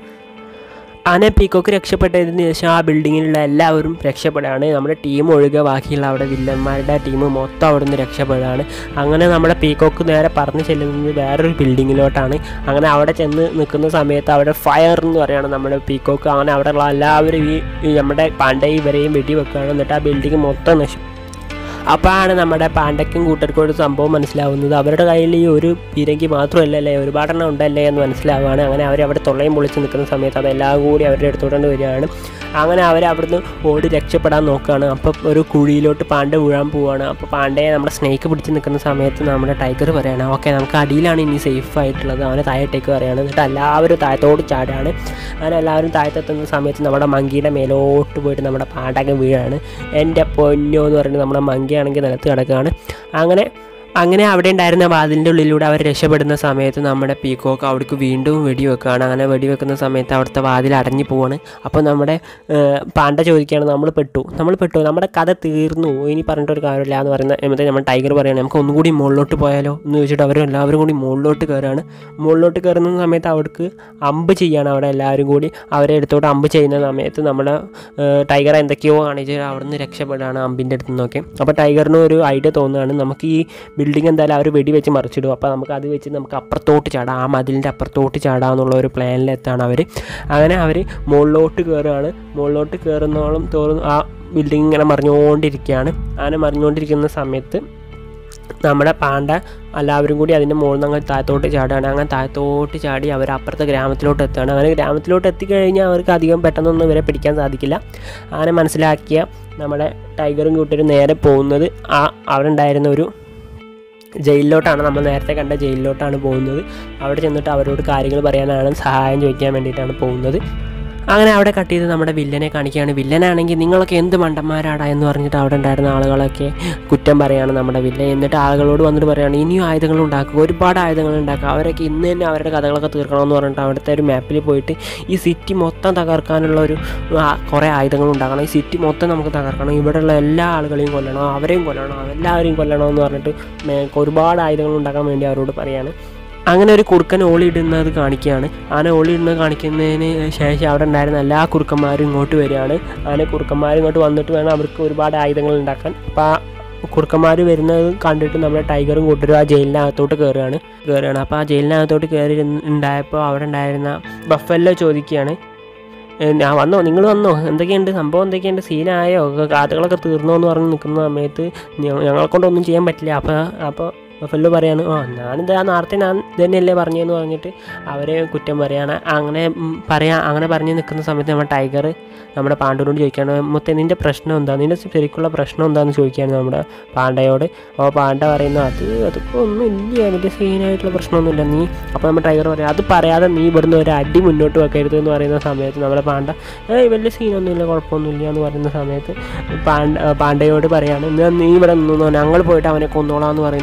അങ്ങനെ പീക്കോക്ക് രക്ഷപ്പെട്ടതിന് ശേഷം ആ ബിൽഡിങ്ങിലുള്ള എല്ലാവരും രക്ഷപ്പെടുകയാണ് നമ്മുടെ ടീം ഒഴികെ ബാക്കിയുള്ള അവിടെ വില്ലന്മാരുടെ ടീം മൊത്തം അവിടെ നിന്ന് രക്ഷപ്പെടുകയാണ് അങ്ങനെ നമ്മുടെ പീക്കോക്ക് നേരെ പറഞ്ഞു ചെല്ലുന്നത് വേറൊരു ബിൽഡിങ്ങിലോട്ടാണ് അങ്ങനെ അവിടെ ചെന്ന് നിൽക്കുന്ന സമയത്ത് അവിടെ ഫയർ എന്ന് പറയുകയാണ് നമ്മുടെ പീക്കോക്ക് അങ്ങനെ അവിടെയുള്ള എല്ലാവരും ഈ ഈ നമ്മുടെ പാണ്ഡെ ഇവരെയും വെടി വെക്കുകയാണ് എന്നിട്ട് ആ ബിൽഡിംഗ് മൊത്തം നശി അപ്പോഴാണ് നമ്മുടെ പാണ്ടയ്ക്കും കൂട്ടർക്കും ഒരു സംഭവം മനസ്സിലാവുന്നത് അവരുടെ കയ്യിൽ ഈ ഒരു പീരങ്കി മാത്രമല്ലല്ലേ ഒരുപാടെണ്ണം ഉണ്ടല്ലേ എന്ന് മനസ്സിലാവുകയാണ് അങ്ങനെ അവർ അവിടെ തൊള്ളയും പൊളിച്ച് നിൽക്കുന്ന സമയത്ത് അതെല്ലാം കൂടി അവരുടെ അടുത്തോണ്ട് വരികയാണ് അങ്ങനെ അവർ അവിടുന്ന് ഓടി രക്ഷപ്പെടാൻ നോക്കുകയാണ് അപ്പോൾ ഒരു കുഴിയിലോട്ട് പാണ്ട വീഴാൻ പോവുകയാണ് അപ്പോൾ പാണ്ടയെ നമ്മുടെ സ്നേക്ക് പിടിച്ച് നിൽക്കുന്ന സമയത്ത് നമ്മുടെ ടൈഗർ പറയാണ് ഓക്കെ നമുക്ക് അടിയിലാണ് ഇനി സേഫ് ആയിട്ടുള്ളത് അവനെ താഴത്തേക്ക് പറയാണ് എന്നിട്ട് എല്ലാവരും താഴത്തോട് ചാടുകയാണ് അങ്ങനെ എല്ലാവരും താഴത്തെത്തുന്ന സമയത്ത് നമ്മുടെ മങ്കിയുടെ മേലോട്ട് പോയിട്ട് നമ്മുടെ പാണ്ടൊക്കെ വീഴാണ് എൻ്റെ പൊന്നോ എന്ന് പറഞ്ഞിട്ട് നമ്മുടെ മങ്കിയാണെങ്കിൽ നിലത്ത് കിടക്കുകയാണ് അങ്ങനെ അങ്ങനെ അവിടെ ഉണ്ടായിരുന്ന വാതിലിൻ്റെ ഉള്ളിലൂടെ അവർ രക്ഷപ്പെടുന്ന സമയത്ത് നമ്മുടെ പീക്കോക്ക് അവിടേക്ക് വീണ്ടും വെടിവെക്കുകയാണ് അങ്ങനെ വെടിവെക്കുന്ന സമയത്ത് അവിടുത്തെ വാതിൽ അടഞ്ഞു പോവാണ് അപ്പോൾ നമ്മുടെ ഏഹ്, പാണ്ട ചോദിക്കുകയാണ് നമ്മൾ പെട്ടു നമ്മൾ പെട്ടു നമ്മുടെ കഥ തീർന്നു ഇനി പറഞ്ഞിട്ട് ഒരു കാര്യമില്ല എന്ന് പറയുന്ന എന്നിട്ട് നമ്മൾ ടൈഗർ പറയുകയാണ് നമുക്ക് ഒന്നും കൂടി മുകളിലോട്ട് പോയാലോ എന്ന് ചോദിച്ചിട്ട് അവർ എല്ലാവരും കൂടി മുകളിലോട്ട് കയറുകയാണ് മുകളിലോട്ട് കയറുന്ന സമയത്ത് അവർക്ക് അമ്പ് ചെയ്യാണ് അവിടെ എല്ലാവരും കൂടി അവരെ എടുത്തോട്ട് അമ്പ് ചെയ്യുന്ന സമയത്ത് നമ്മുടെ ഏഹ്, ടൈഗർ എന്തൊക്കെയോ കാണിച്ച് അവിടെ നിന്ന് രക്ഷപ്പെടുകയാണ് അമ്പിൻ്റെ അടുത്ത് നിന്നൊക്കെ അപ്പോൾ ടൈഗറിന് ഒരു ഐഡിയ തോന്നുകയാണ് നമുക്ക് ഈ ബിൽഡിംഗ് എന്തായാലും അവർ വെടി വെച്ച് മറിച്ചിടും അപ്പോൾ നമുക്ക് അത് വെച്ച് നമുക്ക് അപ്പുറത്തോട്ട് ചാടാം ആ മതിലിൻ്റെ അപ്പുറത്തോട്ട് ചാടാം എന്നുള്ള ഒരു പ്ലാനിലെത്താണ് അവർ അങ്ങനെ അവർ മുകളിലോട്ട് കയറുകയാണ് മുകളിലോട്ട് കയറുന്നോളം തോറും ആ ബിൽഡിംഗ് ഇങ്ങനെ മറിഞ്ഞുകൊണ്ടിരിക്കുകയാണ് അങ്ങനെ മറിഞ്ഞുകൊണ്ടിരിക്കുന്ന സമയത്ത് നമ്മുടെ പാണ്ട എല്ലാവരും കൂടി അതിൻ്റെ മുകളിൽ നിന്ന് അങ്ങ് താഴത്തോട്ട് ചാടുകയാണ് അങ്ങനെ താഴത്തോട്ട് ചാടി അവർ അപ്പുറത്തെ ഗ്രാമത്തിലോട്ട് എത്തുകയാണ് അങ്ങനെ ഗ്രാമത്തിലോട്ട് എത്തിക്കഴിഞ്ഞാൽ അവർക്ക് അധികം പെട്ടെന്നൊന്നും ഇവരെ പിടിക്കാൻ സാധിക്കില്ല അങ്ങനെ മനസ്സിലാക്കിയ നമ്മുടെ ടൈഗറും കൂട്ടരും നേരെ പോകുന്നത് ആ അവിടെ ഉണ്ടായിരുന്ന ഒരു ജയിലിലോട്ടാണ് നമ്മൾ നേരത്തെ കണ്ട ജയിലിലോട്ടാണ് പോകുന്നത് അവിടെ ചെന്നിട്ട് അവരോട് കാര്യങ്ങൾ പറയാനാണ് സഹായം ചോദിക്കാൻ വേണ്ടിയിട്ടാണ് പോകുന്നത് അങ്ങനെ അവിടെ കട്ട് ചെയ്ത് നമ്മുടെ വില്ലനെ കാണിക്കുകയാണ് വില്ലനാണെങ്കിൽ നിങ്ങളൊക്കെ എന്ത് മണ്ടന്മാരാടാ എന്ന് പറഞ്ഞിട്ട് അവിടെ ഉണ്ടായിരുന്ന ആളുകളൊക്കെ കുറ്റം പറയാണ് നമ്മുടെ വില്ലൻ എന്നിട്ട് ആളുകളോട് വന്നിട്ട് പറയുകയാണ് ഇനിയും ആയുധങ്ങൾ ഉണ്ടാക്കുക ഒരുപാട് ആയുധങ്ങൾ ഉണ്ടാക്കുക അവരൊക്കെ ഇന്ന് തന്നെ അവരുടെ കഥകളൊക്കെ തീർക്കണമെന്ന് പറഞ്ഞിട്ട് അവിടുത്തെ ഒരു മാപ്പിൽ പോയിട്ട് ഈ സിറ്റി മൊത്തം തകർക്കാനുള്ള ഒരു ആ, കുറേ ആയുധങ്ങൾ ഉണ്ടാക്കണം ഈ സിറ്റി മൊത്തം നമുക്ക് തകർക്കണം ഇവിടെയുള്ള എല്ലാ ആളുകളെയും കൊല്ലണം അവരെയും കൊല്ലണം എല്ലാവരെയും കൊല്ലണം എന്ന് പറഞ്ഞിട്ട് മേ- ഒരുപാട് ആയുധങ്ങൾ ഉണ്ടാക്കാൻ വേണ്ടി അവരോട് പറയാണ് അങ്ങനെ ഒരു കുറുക്കൻ ഓളിയിടുന്നത് കാണിക്കുകയാണ് അങ്ങനെ ഓളിയിടുന്നത് കാണിക്കുന്നതിന് ശേഷം അവിടെ ഉണ്ടായിരുന്ന എല്ലാ കുറുക്കന്മാരും ഇങ്ങോട്ട് വരികയാണ് അങ്ങനെ കുറുക്കന്മാർ ഇങ്ങോട്ട് വന്നിട്ട് വേണം അവർക്ക് ഒരുപാട് ആയുധങ്ങൾ ഉണ്ടാക്കാൻ അപ്പോൾ ആ കുറുക്കന്മാർ വരുന്നത് കണ്ടിട്ട് നമ്മുടെ ടൈഗറും കൂട്ടരും ആ ജയിലിനകത്തോട്ട് കയറുകയാണ് കയറുകയാണ് അപ്പോൾ ആ ജയിലിനകത്തോട്ട് കയറി ഇരുന്ന് ഉണ്ടായപ്പോൾ അവിടെ ഉണ്ടായിരുന്ന ബഫല്ലോ ചോദിക്കുകയാണ് "ഏ, ഞാൻ വന്നോ നിങ്ങൾ വന്നോ എന്തൊക്കെയുണ്ട് സംഭവം എന്തൊക്കെയുണ്ട് സീനായോ കഥകളൊക്കെ തീർന്നോ എന്ന് പറഞ്ഞ് നിൽക്കുന്ന സമയത്ത് ഞ- ഞങ്ങളെ കൊണ്ടൊന്നും ചെയ്യാൻ പറ്റില്ല അപ്പോൾ അപ്പോൾ ബഫല്ലോ പറയാണ് ആ ഞാനിത് ആ നേരത്തെ ഞാൻ ഇത് തന്നെയല്ലേ പറഞ്ഞതെന്ന് പറഞ്ഞിട്ട് അവരെ കുറ്റം പറയാണ് അങ്ങനെ ഉം, പറയാ അങ്ങനെ പറഞ്ഞ് നിൽക്കുന്ന സമയത്ത് നമ്മുടെ ടൈഗർ നമ്മുടെ പാണ്ഡുവിനോട് ചോദിക്കുകയാണ് മുത്തേ നിൻ്റെ പ്രശ്നം എന്താ നിൻ്റെ ശരിക്കുള്ള പ്രശ്നം എന്താണെന്ന് ചോദിക്കുകയാണ് നമ്മുടെ പാണ്ഡയോട് അപ്പോൾ പാണ്ഡ പറയുന്നു അത് അതൊക്കെ ഒന്നും ഇല്ല വലിയ സീനായിട്ടുള്ള പ്രശ്നമൊന്നുമില്ല നീ അപ്പോൾ നമ്മുടെ ടൈഗർ പറയാം അത് പറയാതെ നീ ഇവിടുന്ന് ഒരു അടി മുന്നോട്ട് വെക്കരുത് എന്ന് പറയുന്ന സമയത്ത് നമ്മുടെ പാണ്ഡ ഏയ് വലിയ സീനൊന്നുമില്ല കുഴപ്പമൊന്നുമില്ല എന്ന് പറയുന്ന സമയത്ത് പാണ്ഡ പാണ്ഡയോട് പറയാണ് "എന്നാ നീ ഇവിടെ നിന്നോ ഞങ്ങൾ പോയിട്ട് അവനെ കൊന്നോളാം എന്ന് പറയുന്ന സമയത്ത്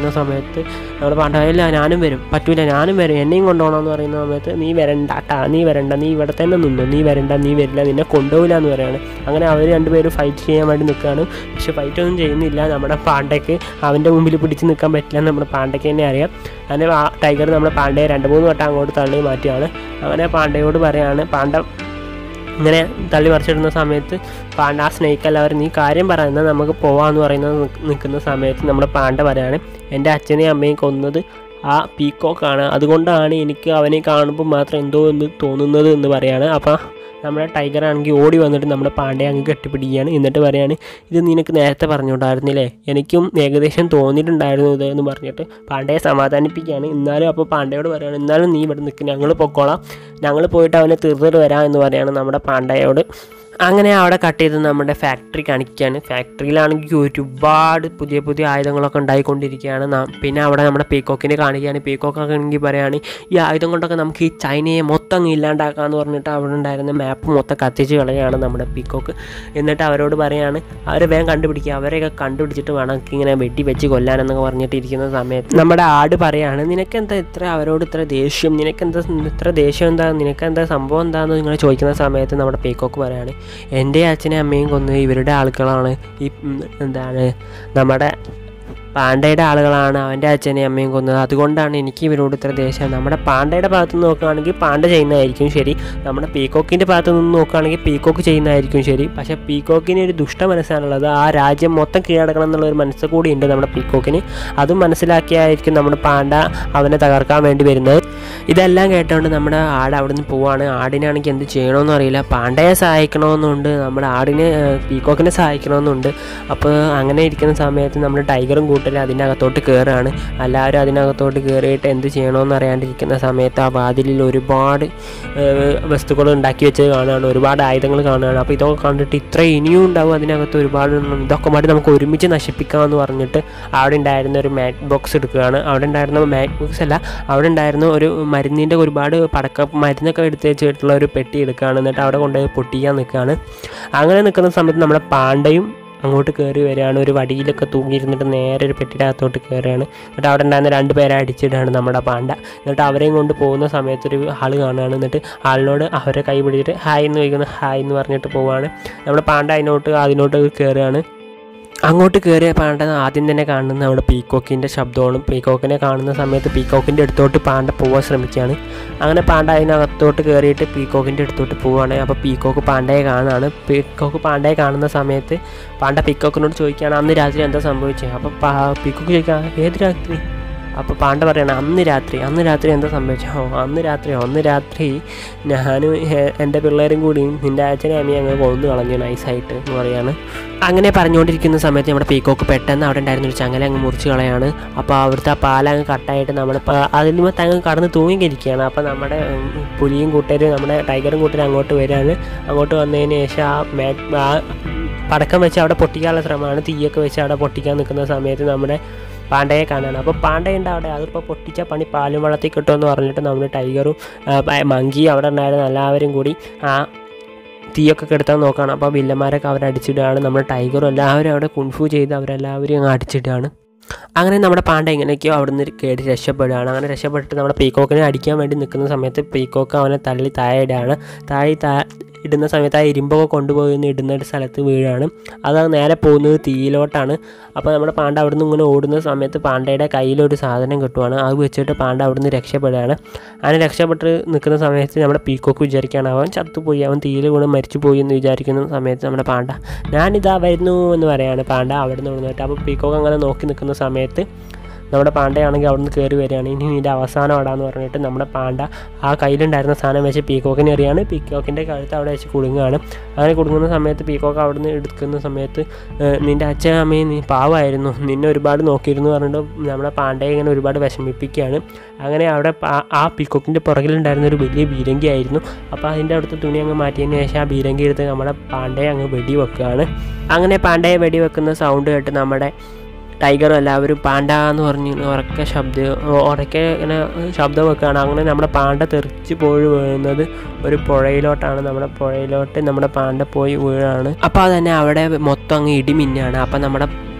സമയത്ത് നമ്മുടെ പാണ്ട ഇല്ല ഞാനും വരും പറ്റൂല ഞാനും വരും എന്നെയും കൊണ്ടുപോകണമെന്ന് പറയുന്ന സമയത്ത് നീ വരണ്ട ട്ടാ നീ വരണ്ട നീ ഇവിടെ തന്നെ നിന്നു നീ വരണ്ട നീ വരില്ല നിന്നെ കൊണ്ടുപോകില്ല എന്ന് പറയാണ് അങ്ങനെ അവർ രണ്ടുപേരും ഫൈറ്റ് ചെയ്യാൻ വേണ്ടി നിൽക്കുകയാണ് പക്ഷെ ഫൈറ്റ് ഒന്നും ചെയ്യുന്നില്ല നമ്മുടെ പാണ്ടയ്ക്ക് അവൻ്റെ മുമ്പിൽ പിടിച്ച് നിൽക്കാൻ പറ്റില്ല എന്ന് നമ്മുടെ പാണ്ടയ്ക്ക് തന്നെ അറിയാം അങ്ങനെ ആ ടൈഗർ നമ്മുടെ പാണ്ടയെ രണ്ട് മൂന്ന് വട്ടം അങ്ങോട്ട് തള്ളി മാറ്റിയാണ് അങ്ങനെ പാണ്ടയോട് പറയാണ് പാണ്ട ഇങ്ങനെ തള്ളി മറിച്ചിടുന്ന സമയത്ത് പാണ്ട ആ സ്നേക്ക് എല്ലാവരും നീ കാര്യം പറയുന്നത് നമുക്ക് പോവാന്ന് പറയുന്നത് നിക്ക് നിൽക്കുന്ന സമയത്ത് നമ്മുടെ പാണ്ട പറയാണ് എൻ്റെ അച്ഛനെയും അമ്മയും കൊന്നത് ആ പീക്കോക്കാണ് അതുകൊണ്ടാണ് എനിക്ക് അവനെ കാണുമ്പോൾ മാത്രം എന്തോ എന്ന് തോന്നുന്നത് എന്ന് പറയാണ് അപ്പോൾ നമ്മുടെ ടൈഗർ ആണെങ്കിൽ ഓടി വന്നിട്ട് നമ്മുടെ പാണ്ടയെ അങ്ങ് കെട്ടിപ്പിടിക്കുകയാണ് എന്നിട്ട് പറയാണ് ഇത് നിനക്ക് നേരത്തെ പറഞ്ഞുകൊണ്ടായിരുന്നില്ലേ എനിക്കും ഏകദേശം തോന്നിയിട്ടുണ്ടായിരുന്നു ഇത് എന്ന് പറഞ്ഞിട്ട് പാണ്ഡയെ സമാധാനിപ്പിക്കുകയാണ് എന്നാലും അപ്പോൾ പാണ്ഡയോട് പറയുകയാണ് എന്നാലും നീ ഇവിടെ നിൽക്കും ഞങ്ങൾ പൊക്കോളാം ഞങ്ങൾ പോയിട്ട് അവനെ തീർത്തിട്ട് വരാം എന്ന് പറയാണ് നമ്മുടെ പാണ്ഡയോട് അങ്ങനെ അവിടെ കട്ട് ചെയ്ത് നമ്മുടെ ഫാക്ടറി കാണിക്കുകയാണ് ഫാക്ടറിയിലാണെങ്കിൽ ഒരുപാട് പുതിയ പുതിയ ആയുധങ്ങളൊക്കെ ഉണ്ടായിക്കൊണ്ടിരിക്കുകയാണ് നാം പിന്നെ അവിടെ നമ്മുടെ പീക്കോക്കിനെ കാണിക്കുകയാണ് പീക്കോക്കൊക്കെ ആണെങ്കിൽ പറയുകയാണ് ഈ ആയുധം കൊണ്ടൊക്കെ നമുക്ക് ഈ ചൈനയെ മൊത്തം അങ്ങ് ഇല്ലാണ്ടാക്കാമെന്ന് പറഞ്ഞിട്ട് അവിടെ ഉണ്ടായിരുന്ന മാപ്പ് മൊത്തം കത്തിച്ച് കളയാണ് നമ്മുടെ പീക്കോക്ക് എന്നിട്ട് അവരോട് പറയാണ് അവരെ വേഗം കണ്ടുപിടിക്കുക അവരെയൊക്കെ കണ്ടുപിടിച്ചിട്ട് വേണം എനിക്ക് ഇങ്ങനെ വെടി വെച്ച് കൊല്ലാനെന്നൊക്കെ പറഞ്ഞിട്ട് ഇരിക്കുന്ന സമയത്ത് നമ്മുടെ ആട് പറയാണ് നിനക്കെന്താ ഇത്ര അവരോട് ഇത്ര ദേഷ്യം നിനക്കെന്താ ഇത്ര ദേഷ്യം എന്താ നിനക്കെന്താ സംഭവം എന്താണെന്ന് നിങ്ങൾ ചോദിക്കുന്ന സമയത്ത് നമ്മുടെ പീക്കോക്ക് പറയാണ് എൻ്റെ അച്ഛനും അമ്മയും കൊന്ന് ഇവരുടെ ആളുകളാണ് ഈ ഉം, എന്താണ് നമ്മുടെ പാണ്ഡയുടെ ആളുകളാണ് അവൻ്റെ അച്ഛനെയും അമ്മയും കൊന്നത് അതുകൊണ്ടാണ് എനിക്ക് ഇവരോട് ഇത്ര ദേഷ്യം നമ്മുടെ പാണ്ഡയുടെ ഭാഗത്ത് നിന്ന് നോക്കുകയാണെങ്കിൽ പാണ്ഡ ചെയ്യുന്നതായിരിക്കും ശരി നമ്മുടെ പീക്കോക്കിൻ്റെ ഭാഗത്ത് നിന്ന് നോക്കുകയാണെങ്കിൽ പീക്കോക്ക് ചെയ്യുന്നതായിരിക്കും ശരി പക്ഷേ പീക്കോക്കിന് ഒരു ദുഷ്ട മനസ്സാണുള്ളത് ആ രാജ്യം മൊത്തം കീഴടക്കണം എന്നുള്ള ഒരു മനസ്സ് കൂടി ഉണ്ട് നമ്മുടെ പീക്കോക്കിന് അതും മനസ്സിലാക്കിയായിരിക്കും നമ്മുടെ പാണ്ഡ അവനെ തകർക്കാൻ വേണ്ടി വരുന്നത് ഇതെല്ലാം കേട്ടുകൊണ്ട് നമ്മുടെ ആട് അവിടെ നിന്ന് പോവാണ് ആടിനാണെങ്കിൽ എന്ത് ചെയ്യണമെന്ന് അറിയില്ല പാണ്ഡയെ സഹായിക്കണമെന്നുണ്ട് നമ്മുടെ ആടിനെ ഏഹ്, പീക്കോക്കിനെ സഹായിക്കണമെന്നുണ്ട് അപ്പോൾ അങ്ങനെ ഇരിക്കുന്ന സമയത്ത് നമ്മുടെ ടൈഗറും കൂട്ടരും അതിനകത്തോട്ട് കയറുകയാണ് എല്ലാവരും അതിനകത്തോട്ട് കയറിയിട്ട് എന്ത് ചെയ്യണമെന്ന് അറിയാണ്ടിരിക്കുന്ന സമയത്ത് ആ വാതിലിൽ ഒരുപാട് ഏഹ്, വസ്തുക്കൾ ഉണ്ടാക്കി വെച്ചത് കാണുകയാണ് ഒരുപാട് ആയുധങ്ങൾ കാണുകയാണ് അപ്പോൾ ഇതൊക്കെ കണ്ടിട്ട് ഇത്ര ഇനിയും ഉണ്ടാവും അതിനകത്ത് ഒരുപാട് എണ്ണം. ഇതൊക്കെ മാറ്റി നമുക്ക് ഒരുമിച്ച് നശിപ്പിക്കാമെന്ന് പറഞ്ഞിട്ട് അവിടെ ഉണ്ടായിരുന്ന ഒരു മാറ്റ് ബോക്സ് എടുക്കുകയാണ് അവിടെ ഉണ്ടായിരുന്ന മാറ്റ് ബോക്സ് അല്ല അവിടെ ഉണ്ടായിരുന്ന ഒരു മരുന്നിൻ്റെ ഒരുപാട് പടക്ക മരുന്നൊക്കെ എടുത്ത് വെച്ചിട്ടുള്ള ഒരു പെട്ടി എടുക്കുകയാണ് എന്നിട്ട് അവിടെ കൊണ്ടുപോയി പൊട്ടിക്കാൻ നിൽക്കുകയാണ് അങ്ങനെ നിൽക്കുന്ന സമയത്ത് നമ്മുടെ പാണ്ടയും അങ്ങോട്ട് കയറി വരികയാണ് ഒരു വടിയിലൊക്കെ തൂങ്ങിയിരുന്നിട്ട് നേരെ ഒരു പെട്ടിയുടെ അകത്തോട്ട് കയറുകയാണ് എന്നിട്ട് അവിടെ ഉണ്ടായിരുന്ന രണ്ട് പേരെ അടിച്ചിട്ടാണ് നമ്മുടെ പാണ്ട എന്നിട്ട് അവരെയും കൊണ്ട് പോകുന്ന സമയത്ത് ഒരു ആള് കാണുകയാണ് എന്നിട്ട് ആളിനോട് അവരെ കൈ പിടിച്ചിട്ട് ഹായ് എന്ന് ചോദിക്കുന്നത് ഹായ് എന്ന് പറഞ്ഞിട്ട് പോവുകയാണ് നമ്മുടെ പാണ്ട അതിനോട്ട് അതിനോട്ട് കയറുകയാണ് അങ്ങോട്ട് കയറിയ പാണ്ട ആദ്യം തന്നെ കാണുന്നത് നമ്മുടെ പീക്കോക്കിൻ്റെ ശബ്ദമാണ് പീക്കോക്കിനെ കാണുന്ന സമയത്ത് പീക്കോക്കിൻ്റെ അടുത്തോട്ട് പാണ്ട പോകാൻ ശ്രമിക്കുകയാണ് അങ്ങനെ പാണ്ട അതിനകത്തോട്ട് കയറിയിട്ട് പീക്കോക്കിൻ്റെ അടുത്തോട്ട് പോവുകയാണ് അപ്പോൾ പീക്കോക്ക് പാണ്ടയെ കാണുകയാണ് പീക്കോക്ക് പാണ്ടയെ കാണുന്ന സമയത്ത് പാണ്ട പീക്കോക്കിനോട് ചോദിക്കുകയാണ് അന്ന് രാത്രി എന്താ സംഭവിച്ചത് അപ്പോൾ പീക്കോക്ക് ചോദിക്കുക ഏത് രാത്രി അപ്പോൾ പാണ്ട പറയണം അന്ന് രാത്രി അന്ന് രാത്രി എന്താ സംഭവിച്ചത് ഓ അന്ന് രാത്രി അന്ന് രാത്രി ഞാനും ഏ- എൻ്റെ പിള്ളേരും കൂടി നിൻ്റെ അച്ഛനെ അമ്മയും അങ്ങ് കൊന്നു കളഞ്ഞു നൈസായിട്ട് എന്ന് പറയാണ് അങ്ങനെ പറഞ്ഞുകൊണ്ടിരിക്കുന്ന സമയത്ത് നമ്മുടെ പീക്കോക്ക് പെട്ടെന്ന് അവിടെ ഉണ്ടായിരുന്ന ഒരു ചങ്ങല അങ്ങ് മുറിച്ച് കളയാണ് അപ്പോൾ അവിടുത്തെ ആ പാലങ്ങ് കട്ടായിട്ട് നമ്മൾ അതിൽ നിന്ന് അങ്ങ് കടന്ന് തൂങ്ങിയിരിക്കുകയാണ് അപ്പോൾ നമ്മുടെ ഉം, പുലിയും കൂട്ടരും നമ്മുടെ ടൈഗറും കൂട്ടരും അങ്ങോട്ട് വരികയാണ് അങ്ങോട്ട് വന്നതിന് ശേഷം ആ മേ ആ പടക്കം വെച്ച് അവിടെ പൊട്ടിക്കാനുള്ള ശ്രമമാണ് തീയൊക്കെ വെച്ച് അവിടെ പൊട്ടിക്കാൻ നിൽക്കുന്ന സമയത്ത് നമ്മുടെ പാണ്ഡയെ കാണാണ് അപ്പോൾ പാണ്ഡയുണ്ട് അവിടെ അതിപ്പോൾ പൊട്ടിച്ച പണി പാലും വെള്ളത്തിൽ കിട്ടുമെന്ന് പറഞ്ഞിട്ട് നമ്മൾ ടൈഗറും ആ, പ- മങ്കിയും അവിടെ ഉണ്ടായിരുന്ന എല്ലാവരും കൂടി ആ തീയൊക്കെ കെടുത്താൻ നോക്കുകയാണ് അപ്പോൾ വില്ലന്മാരൊക്കെ അവരെ അടിച്ചിടുകയാണ് നമ്മുടെ ടൈഗറും എല്ലാവരും അവിടെ കുൺഫു ചെയ്ത് അവരെല്ലാവരും അങ്ങ് അടിച്ചിടുകയാണ് അങ്ങനെ നമ്മുടെ പാണ്ട എങ്ങനെയൊക്കെയോ അവിടെ നിന്ന് കയറി രക്ഷപ്പെടുകയാണ് അങ്ങനെ രക്ഷപ്പെട്ടിട്ട് നമ്മുടെ പീക്കോക്കിനെ അടിക്കാൻ വേണ്ടി നിൽക്കുന്ന സമയത്ത് പീക്കോക്ക് അവനെ തള്ളി താഴെ ഇടുകയാണ് താഴെ താ ഇടുന്ന സമയത്ത് ആ ഇരുമ്പൊക്കെ കൊണ്ടുപോയി ഒന്ന് ഇടുന്ന ഒരു സ്ഥലത്ത് വീഴാണ് അത് നേരെ പോകുന്നത് തീയിലോട്ടാണ് അപ്പോൾ നമ്മുടെ പാണ്ട അവിടെ നിന്ന് ഇങ്ങനെ ഓടുന്ന സമയത്ത് പാണ്ടയുടെ കയ്യിലൊരു സാധനം കിട്ടുവാണ് അത് വെച്ചിട്ട് പാണ്ട അവിടെ നിന്ന് രക്ഷപ്പെടുകയാണ് അങ്ങനെ രക്ഷപ്പെട്ട് നിൽക്കുന്ന സമയത്ത് നമ്മുടെ പീക്കോക്ക് വിചാരിക്കുകയാണ് അവൻ ചത്തുപോയി അവൻ തീയിൽ വീണ് മരിച്ചു പോയി എന്ന് വിചാരിക്കുന്ന സമയത്ത് നമ്മുടെ പാണ്ട ഞാനിതാ വരുന്നു എന്ന് പറയാണ് പാണ്ട അവിടെ നിന്ന് വന്നിട്ട് അപ്പോൾ പീക്കോക്ക് അങ്ങനെ നോക്കി നിൽക്കുന്ന സമയത്ത് നമ്മുടെ പാണ്ടയാണെങ്കിൽ അവിടെ നിന്ന് കയറി വരികയാണ് ഇനി ഇതിൻ്റെ അവസാനം അടാന്ന് പറഞ്ഞിട്ട് നമ്മുടെ പാണ്ട ആ കയ്യിലുണ്ടായിരുന്ന സാധനം വെച്ച് പീക്കോക്കിനെ എറിയാണ് പീക്കോക്കിൻ്റെ കഴുത്ത് അവിടെ വെച്ച് കുടുങ്ങുകയാണ് അങ്ങനെ കുടുങ്ങുന്ന സമയത്ത് പീക്കോക്ക് അവിടെ നിന്ന് എടുക്കുന്ന സമയത്ത് ഏഹ്, നിൻ്റെ അച്ഛനും അമ്മയും നീ പാവമായിരുന്നു നിന്നെ ഒരുപാട് നോക്കിയിരുന്നു പറഞ്ഞിട്ട് നമ്മുടെ പാണ്ടയെ ഇങ്ങനെ ഒരുപാട് വിഷമിപ്പിക്കുകയാണ് അങ്ങനെ അവിടെ പാ- ആ പീക്കോക്കിൻ്റെ പുറകിലുണ്ടായിരുന്ന ഒരു വലിയ ബീരങ്കി ആയിരുന്നു അപ്പോൾ അതിൻ്റെ അവിടുത്തെ തുണി അങ്ങ് മാറ്റിയതിന് ശേഷം ആ ബീരങ്കി എടുത്ത് നമ്മുടെ പാണ്ടയെ അങ്ങ് വെടി വെക്കുകയാണ് അങ്ങനെ പാണ്ടയെ വെടി വെക്കുന്ന സൗണ്ട് കേട്ട് നമ്മുടെ ടൈഗറും എല്ലാവരും പാണ്ട എന്ന് പറഞ്ഞ് ഇങ്ങനെ ഉറക്കെ ശബ്ദം ഉറക്കെ ഇങ്ങനെ ശബ്ദം വെക്കുകയാണ് അങ്ങനെ നമ്മുടെ പാണ്ട തെറിച്ച് പോയി വീഴുന്നത് ഒരു പുഴയിലോട്ടാണ് നമ്മുടെ പുഴയിലോട്ട് നമ്മുടെ പാണ്ട പോയി വീഴാണ് അപ്പോൾ അതന്നെ അവിടെ മൊത്തം അങ്ങ് ഇടിമിന്നാണ് അപ്പോൾ നമ്മുടെ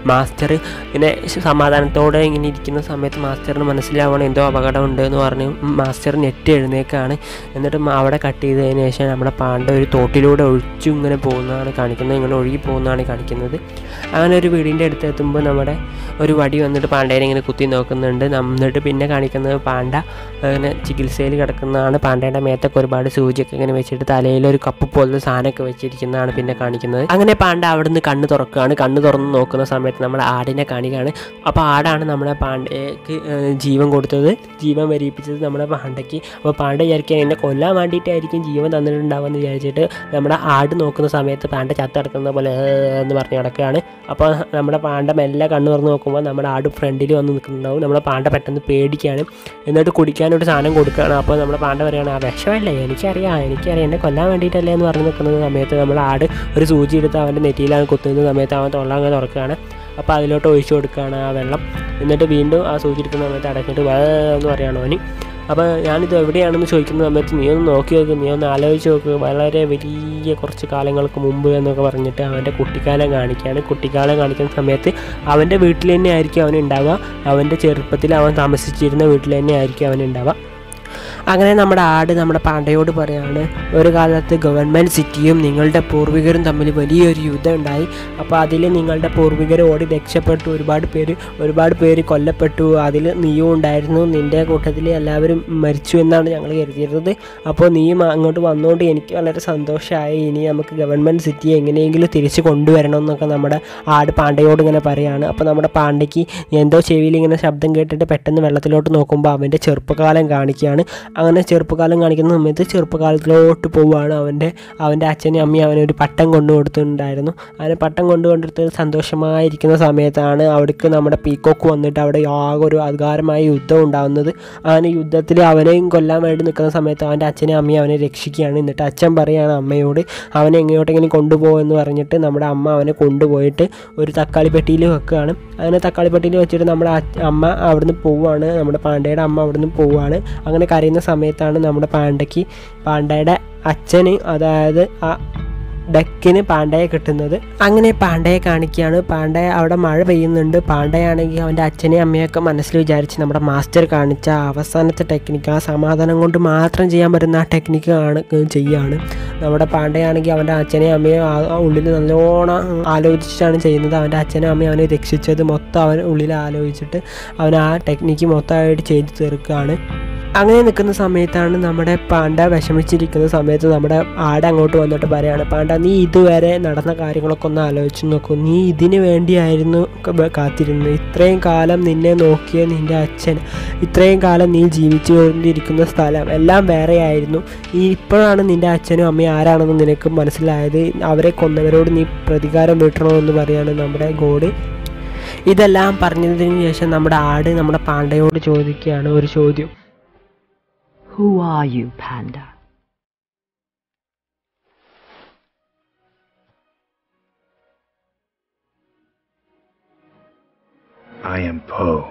മാസ്റ്റർ ഇങ്ങനെ സമാധാനത്തോടെ ഇങ്ങനെ ഇരിക്കുന്ന സമയത്ത് മാസ്റ്ററിന് മനസ്സിലാവണം എന്തോ അപകടമുണ്ട് എന്ന് പറഞ്ഞ് മാസ്റ്റർ നെറ്റ് എഴുന്നേക്കാണ് എന്നിട്ട് മ- അവിടെ കട്ട് ചെയ്തതിന് ശേഷം നമ്മുടെ പാണ്ട ഒരു തോട്ടിലൂടെ ഒഴിച്ചു ഇങ്ങനെ പോകുന്നതാണ് കാണിക്കുന്നത് ഇങ്ങനെ ഒഴുകി പോകുന്നതാണ് കാണിക്കുന്നത് അങ്ങനെ ഒരു വീടിൻ്റെ അടുത്ത് എത്തുമ്പോൾ നമ്മുടെ ഒരു വടി വന്നിട്ട് പാണ്ടേനെ ഇങ്ങനെ കുത്തി നോക്കുന്നുണ്ട് നം- എന്നിട്ട് പിന്നെ കാണിക്കുന്നത് പാണ്ട അങ്ങനെ ചികിത്സയിൽ കിടക്കുന്നതാണ് പാണ്ടയുടെ മേത്തൊക്കെ ഒരുപാട് സൂചിയൊക്കെ ഇങ്ങനെ വെച്ചിട്ട് തലയിൽ ഒരു കപ്പ് പോലത്തെ സാധനമൊക്കെ വെച്ചിരിക്കുന്നതാണ് പിന്നെ കാണിക്കുന്നത് അങ്ങനെ പാണ്ട അവിടുന്ന് കണ്ണ് തുറക്കുകയാണ് കണ്ണ് തുറന്ന് നോക്കുന്ന സമയത്ത് നമ്മൾ ആടിനെ കാണിക്കുകയാണ് അപ്പോൾ ആടാണ് നമ്മുടെ പാണ്ടയ്ക്ക് ഏഹ്, ജീവൻ കൊടുത്തത് ജീവൻ വരിപ്പിച്ചത് നമ്മുടെ പാണ്ടയ്ക്ക് അപ്പോൾ പാണ്ട വിചാരിക്കാൻ എന്നെ കൊല്ലാൻ വേണ്ടിയിട്ടായിരിക്കും ജീവൻ തന്നിട്ടുണ്ടാവുമെന്ന് വിചാരിച്ചിട്ട് നമ്മുടെ ആട് നോക്കുന്ന സമയത്ത് പാണ്ട ചത്ത് കിടക്കുന്ന പോലെ "ഏഹ്" എന്ന് പറഞ്ഞ് കിടക്കുകയാണ് അപ്പോൾ നമ്മുടെ പാണ്ട മെല്ലെ കണ്ണ് തുറന്ന് നോക്കുമ്പോൾ നമ്മുടെ ആട് ഫ്രണ്ടിൽ വന്ന് നിൽക്കുന്നുണ്ടാവും നമ്മുടെ പാണ്ട പെട്ടെന്ന് പേടിക്കുകയാണ് എന്നിട്ട് കുടിക്കാനൊരു സാധനം കൊടുക്കുകയാണ് അപ്പോൾ നമ്മുടെ പാണ്ട പറയുകയാണ് ആ വിഷമല്ലേ എനിക്കറിയാം എനിക്കറിയാം എന്നെ കൊല്ലാൻ വേണ്ടിയിട്ടല്ലേ എന്ന് പറഞ്ഞ് നിൽക്കുന്ന സമയത്ത് നമ്മുടെ ആട് ഒരു സൂചി എടുത്ത് അവൻ്റെ നെറ്റിയിലാണ് കുത്തുന്ന സമയത്ത് അവൻ തൊള്ള അങ്ങനെ തുറക്കുകയാണ് അപ്പോൾ അതിലോട്ട് ഒഴിച്ചു കൊടുക്കുകയാണ് ആ വെള്ളം എന്നിട്ട് വീണ്ടും ആ സൂചി എടുക്കുന്ന സമയത്ത് അടച്ചിട്ട് വേ എന്ന് പറയുകയാണ് അവന് അപ്പോൾ ഞാനിത് എവിടെയാണെന്ന് ചോദിക്കുന്ന സമയത്ത് നീ ഒന്ന് നോക്കി നോക്ക് നീ ഒന്ന് ആലോചിച്ച് നോക്ക് വളരെ വലിയ കുറച്ച് കാലങ്ങൾക്ക് മുമ്പ് എന്നൊക്കെ പറഞ്ഞിട്ട് അവൻ്റെ കുട്ടിക്കാലം കാണിക്കുകയാണ് കുട്ടിക്കാലം കാണിക്കുന്ന സമയത്ത് അവൻ്റെ വീട്ടിൽ തന്നെ ആയിരിക്കും അവൻ ഉണ്ടാവുക അവൻ്റെ ചെറുപ്പത്തിൽ അവൻ താമസിച്ചിരുന്ന വീട്ടിൽ തന്നെ ആയിരിക്കും അവൻ ഉണ്ടാവുക അങ്ങനെ നമ്മുടെ ആട് നമ്മുടെ പാണ്ടയോട് പറയാണ് ഒരു കാലത്ത് ഗവൺമെൻറ് സിറ്റിയും നിങ്ങളുടെ പൂർവികരും തമ്മിൽ വലിയൊരു യുദ്ധം ഉണ്ടായി അപ്പോൾ അതിൽ നിങ്ങളുടെ പൂർവികർ ഓടി രക്ഷപ്പെട്ടു ഒരുപാട് പേര് ഒരുപാട് പേര് കൊല്ലപ്പെട്ടു അതിൽ നീയും ഉണ്ടായിരുന്നു നിൻ്റെ കൂട്ടത്തിൽ എല്ലാവരും മരിച്ചു എന്നാണ് ഞങ്ങൾ കരുതിയിരുന്നത് അപ്പോൾ നീയും അങ്ങോട്ട് വന്നുകൊണ്ട് എനിക്ക് വളരെ സന്തോഷമായി ഇനി നമുക്ക് ഗവൺമെൻറ് സിറ്റി എങ്ങനെയെങ്കിലും തിരിച്ച് കൊണ്ടുവരണം എന്നൊക്കെ നമ്മുടെ ആട് പാണ്ടയോട് ഇങ്ങനെ പറയാണ് അപ്പോൾ നമ്മുടെ പാണ്ടയ്ക്ക് എന്തോ ചെവിയിൽ ഇങ്ങനെ ശബ്ദം കേട്ടിട്ട് പെട്ടെന്ന് വെള്ളത്തിലോട്ട് നോക്കുമ്പോൾ അവൻ്റെ ചെറുപ്പകാലം കാണിക്കുകയാണ് അങ്ങനെ ചെറുപ്പകാലം കാണിക്കുന്ന സമയത്ത് ചെറുപ്പകാലത്തിലോട്ട് പോവുകയാണ് അവൻ്റെ അവൻ്റെ അച്ഛനും അമ്മയും അവനൊരു പട്ടം കൊണ്ടു കൊടുത്തിട്ടുണ്ടായിരുന്നു അവന് പട്ടം കൊണ്ടു കൊടുത്ത് സന്തോഷമായിരിക്കുന്ന സമയത്താണ് അവിടേക്ക് നമ്മുടെ പീക്കോക്ക് വന്നിട്ട് അവിടെ ആകെ ഒരു അധികാരമായ യുദ്ധം ഉണ്ടാകുന്നത് അവന് യുദ്ധത്തിൽ അവനെയും കൊല്ലാൻ വേണ്ടി നിൽക്കുന്ന സമയത്ത് അവൻ്റെ അച്ഛനും അമ്മയും അവനെ രക്ഷിക്കുകയാണ് എന്നിട്ട് അച്ഛൻ പറയുകയാണ് അമ്മയോട് അവനെ എങ്ങോട്ടെങ്കിലും കൊണ്ടുപോകുമെന്ന് പറഞ്ഞിട്ട് നമ്മുടെ അമ്മ അവനെ കൊണ്ടുപോയിട്ട് ഒരു തക്കാളി പെട്ടിയിൽ വെക്കുകയാണ് അങ്ങനെ തക്കാളി പെട്ടിയിൽ വെച്ചിട്ട് നമ്മുടെ അച്ഛ- അമ്മ അവിടുന്ന് പോവുകയാണ് നമ്മുടെ പാണ്ഡയുടെ അമ്മ അവിടുന്ന് പോവുകയാണ് അങ്ങനെ കരയുന്ന സമയത്താണ് നമ്മുടെ പാണ്ടയ്ക്ക് പാണ്ടയുടെ അച്ഛന് അതായത് ആ ഡക്കിന് പാണ്ടയെ കിട്ടുന്നത് അങ്ങനെ പാണ്ടയെ കാണിക്കുകയാണ് പാണ്ടയ അവിടെ മഴ പെയ്യുന്നുണ്ട് പാണ്ടയാണെങ്കിൽ അവൻ്റെ അച്ഛനെയും അമ്മയൊക്കെ മനസ്സിൽ വിചാരിച്ച് നമ്മുടെ മാസ്റ്റർ കാണിച്ച അവസാനത്തെ ടെക്നിക്ക് ആ സമാധാനം കൊണ്ട് മാത്രം ചെയ്യാൻ പറ്റുന്ന ആ ടെക്നിക്ക് ആണ് ചെയ്യുകയാണ് നമ്മുടെ പാണ്ടയാണെങ്കിൽ അവൻ്റെ അച്ഛനെയും അമ്മയും ആ ആ ഉള്ളിൽ നല്ലോണം ആലോചിച്ചിട്ടാണ് ചെയ്യുന്നത് അവൻ്റെ അച്ഛനും അമ്മയും അവനെ രക്ഷിച്ചത് മൊത്തം അവൻ ഉള്ളിൽ ആലോചിച്ചിട്ട് അവൻ ആ ടെക്നിക്ക് മൊത്തമായിട്ട് ചെയ്തു തീർക്കുകയാണ് അങ്ങനെ നിൽക്കുന്ന സമയത്താണ് നമ്മുടെ പാണ്ട വിഷമിച്ചിരിക്കുന്ന സമയത്ത് നമ്മുടെ ആട് അങ്ങോട്ട് വന്നിട്ട് പറയാണ് പാണ്ട നീ ഇതുവരെ നടന്ന കാര്യങ്ങളൊക്കെ ഒന്ന് ആലോചിച്ച് നോക്കൂ നീ ഇതിന് വേണ്ടിയായിരുന്നു ക- കാത്തിരുന്നത് ഇത്രയും കാലം നിന്നെ നോക്കിയ നിൻ്റെ അച്ഛൻ ഇത്രയും കാലം നീ ജീവിച്ചു കൊണ്ടിരിക്കുന്ന സ്ഥലം എല്ലാം വേറെയായിരുന്നു ഈ ഇപ്പോഴാണ് നിൻ്റെ അച്ഛനും അമ്മയും ആരാണെന്ന് നിനക്ക് മനസ്സിലായത് അവരെ കൊന്നവരോട് നീ പ്രതികാരം വീട്ടണമെന്ന് പറയാണ് നമ്മുടെ ഗോഡ് ഇതെല്ലാം പറഞ്ഞതിന് ശേഷം നമ്മുടെ ആട് നമ്മുടെ പാണ്ടയോട് ചോദിക്കുകയാണ് ഒരു ചോദ്യം Who are you, Panda? I am Poe.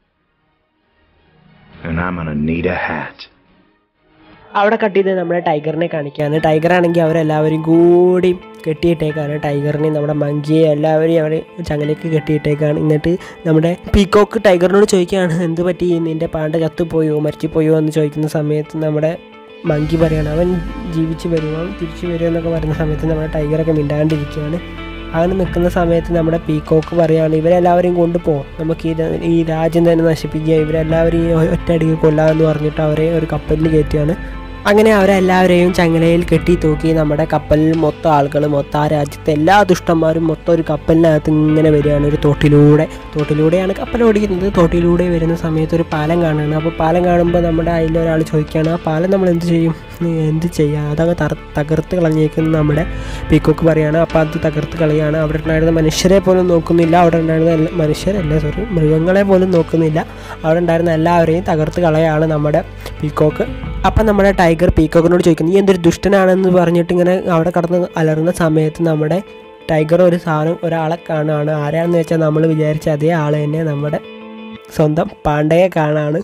And I'm gonna need a hat. അവിടെ കട്ട് ചെയ്ത് നമ്മുടെ ടൈഗറിനെ കാണിക്കുകയാണ് ടൈഗർ ആണെങ്കിൽ അവരെല്ലാവരും കൂടി കെട്ടിയിട്ടേക്കാണ് ടൈഗറിനെ നമ്മുടെ മങ്കിയെ എല്ലാവരെയും അവർ ചങ്ങലേക്ക് കെട്ടിയിട്ടേക്കാണ് എന്നിട്ട് നമ്മുടെ പീക്കോക്ക് ടൈഗറിനോട് ചോദിക്കുകയാണ് എന്ത് പറ്റി നിൻ്റെ പാണ്ട ചത്തുപോയോ മരിച്ചുപോയോ എന്ന് ചോദിക്കുന്ന സമയത്ത് നമ്മുടെ മങ്കി പറയാണ് അവൻ ജീവിച്ച് വരുമോ അവൻ തിരിച്ചു വരുമോ എന്നൊക്കെ പറയുന്ന സമയത്ത് നമ്മുടെ ടൈഗറൊക്കെ മിണ്ടാണ്ടിരിക്കുകയാണ് അങ്ങനെ നിൽക്കുന്ന സമയത്ത് നമ്മുടെ പീക്കോക്ക് പറയാണ് ഇവരെല്ലാവരെയും കൊണ്ടുപോകും നമുക്ക് ഈ ര- ഈ രാജ്യം തന്നെ നശിപ്പിക്കുക ഇവരെല്ലാവരെയും ഒ- ഒറ്റയടിക്ക് കൊല്ലാമെന്ന് പറഞ്ഞിട്ട് അവരെ ഒരു കപ്പലിൽ കയറ്റുകയാണ് അങ്ങനെ അവരെല്ലാവരെയും ചങ്ങലയിൽ കെട്ടി തൂക്കി നമ്മുടെ കപ്പലിൽ മൊത്തം ആളുകൾ മൊത്തം ആ രാജ്യത്തെ എല്ലാ ദുഷ്ടന്മാരും മൊത്തം ഒരു കപ്പലിനകത്ത് ഇങ്ങനെ വരികയാണ് ഒരു തോട്ടിലൂടെ തോട്ടിലൂടെയാണ് കപ്പൽ ഓടിക്കുന്നത് തോട്ടിലൂടെ വരുന്ന സമയത്ത് ഒരു പാലം കാണുകയാണ് അപ്പോൾ പാലം കാണുമ്പോൾ നമ്മുടെ അതിലൊരാൾ ചോദിക്കുകയാണ് ആ പാലം നമ്മൾ എന്ത് ചെയ്യും നീ എന്ത് ചെയ്യുക അതങ്ങ് തറ തകർത്ത് കളഞ്ഞേക്കുന്ന നമ്മുടെ പീക്കോക്ക് പറയാണ് അപ്പോൾ അത് തകർത്ത് കളയാണ് അവിടെ ഉണ്ടായിരുന്ന മനുഷ്യരെ പോലും നോക്കുന്നില്ല അവിടെ ഉണ്ടായിരുന്ന എല്ലാ- മനുഷ്യരല്ല സോറി മൃഗങ്ങളെ പോലും നോക്കുന്നില്ല അവിടെ ഉണ്ടായിരുന്ന എല്ലാവരെയും തകർത്ത് കളയാണ് നമ്മുടെ പീക്കോക്ക് അപ്പം നമ്മുടെ ടൈഗർ പീക്കോക്കിനോട് ചോദിക്കുന്നു നീ എന്തൊരു ദുഷ്ടനാണെന്ന് പറഞ്ഞിട്ട് ഇങ്ങനെ അവിടെ കടന്ന് അലറുന്ന സമയത്ത് നമ്മുടെ ടൈഗർ ഒരു സാധനം ഒരാളെ കാണുകയാണ് ആരാണെന്ന് വെച്ചാൽ നമ്മൾ വിചാരിച്ച അതേ ആൾ തന്നെ നമ്മുടെ സ്വന്തം പാണ്ഡയെ കാണാണ്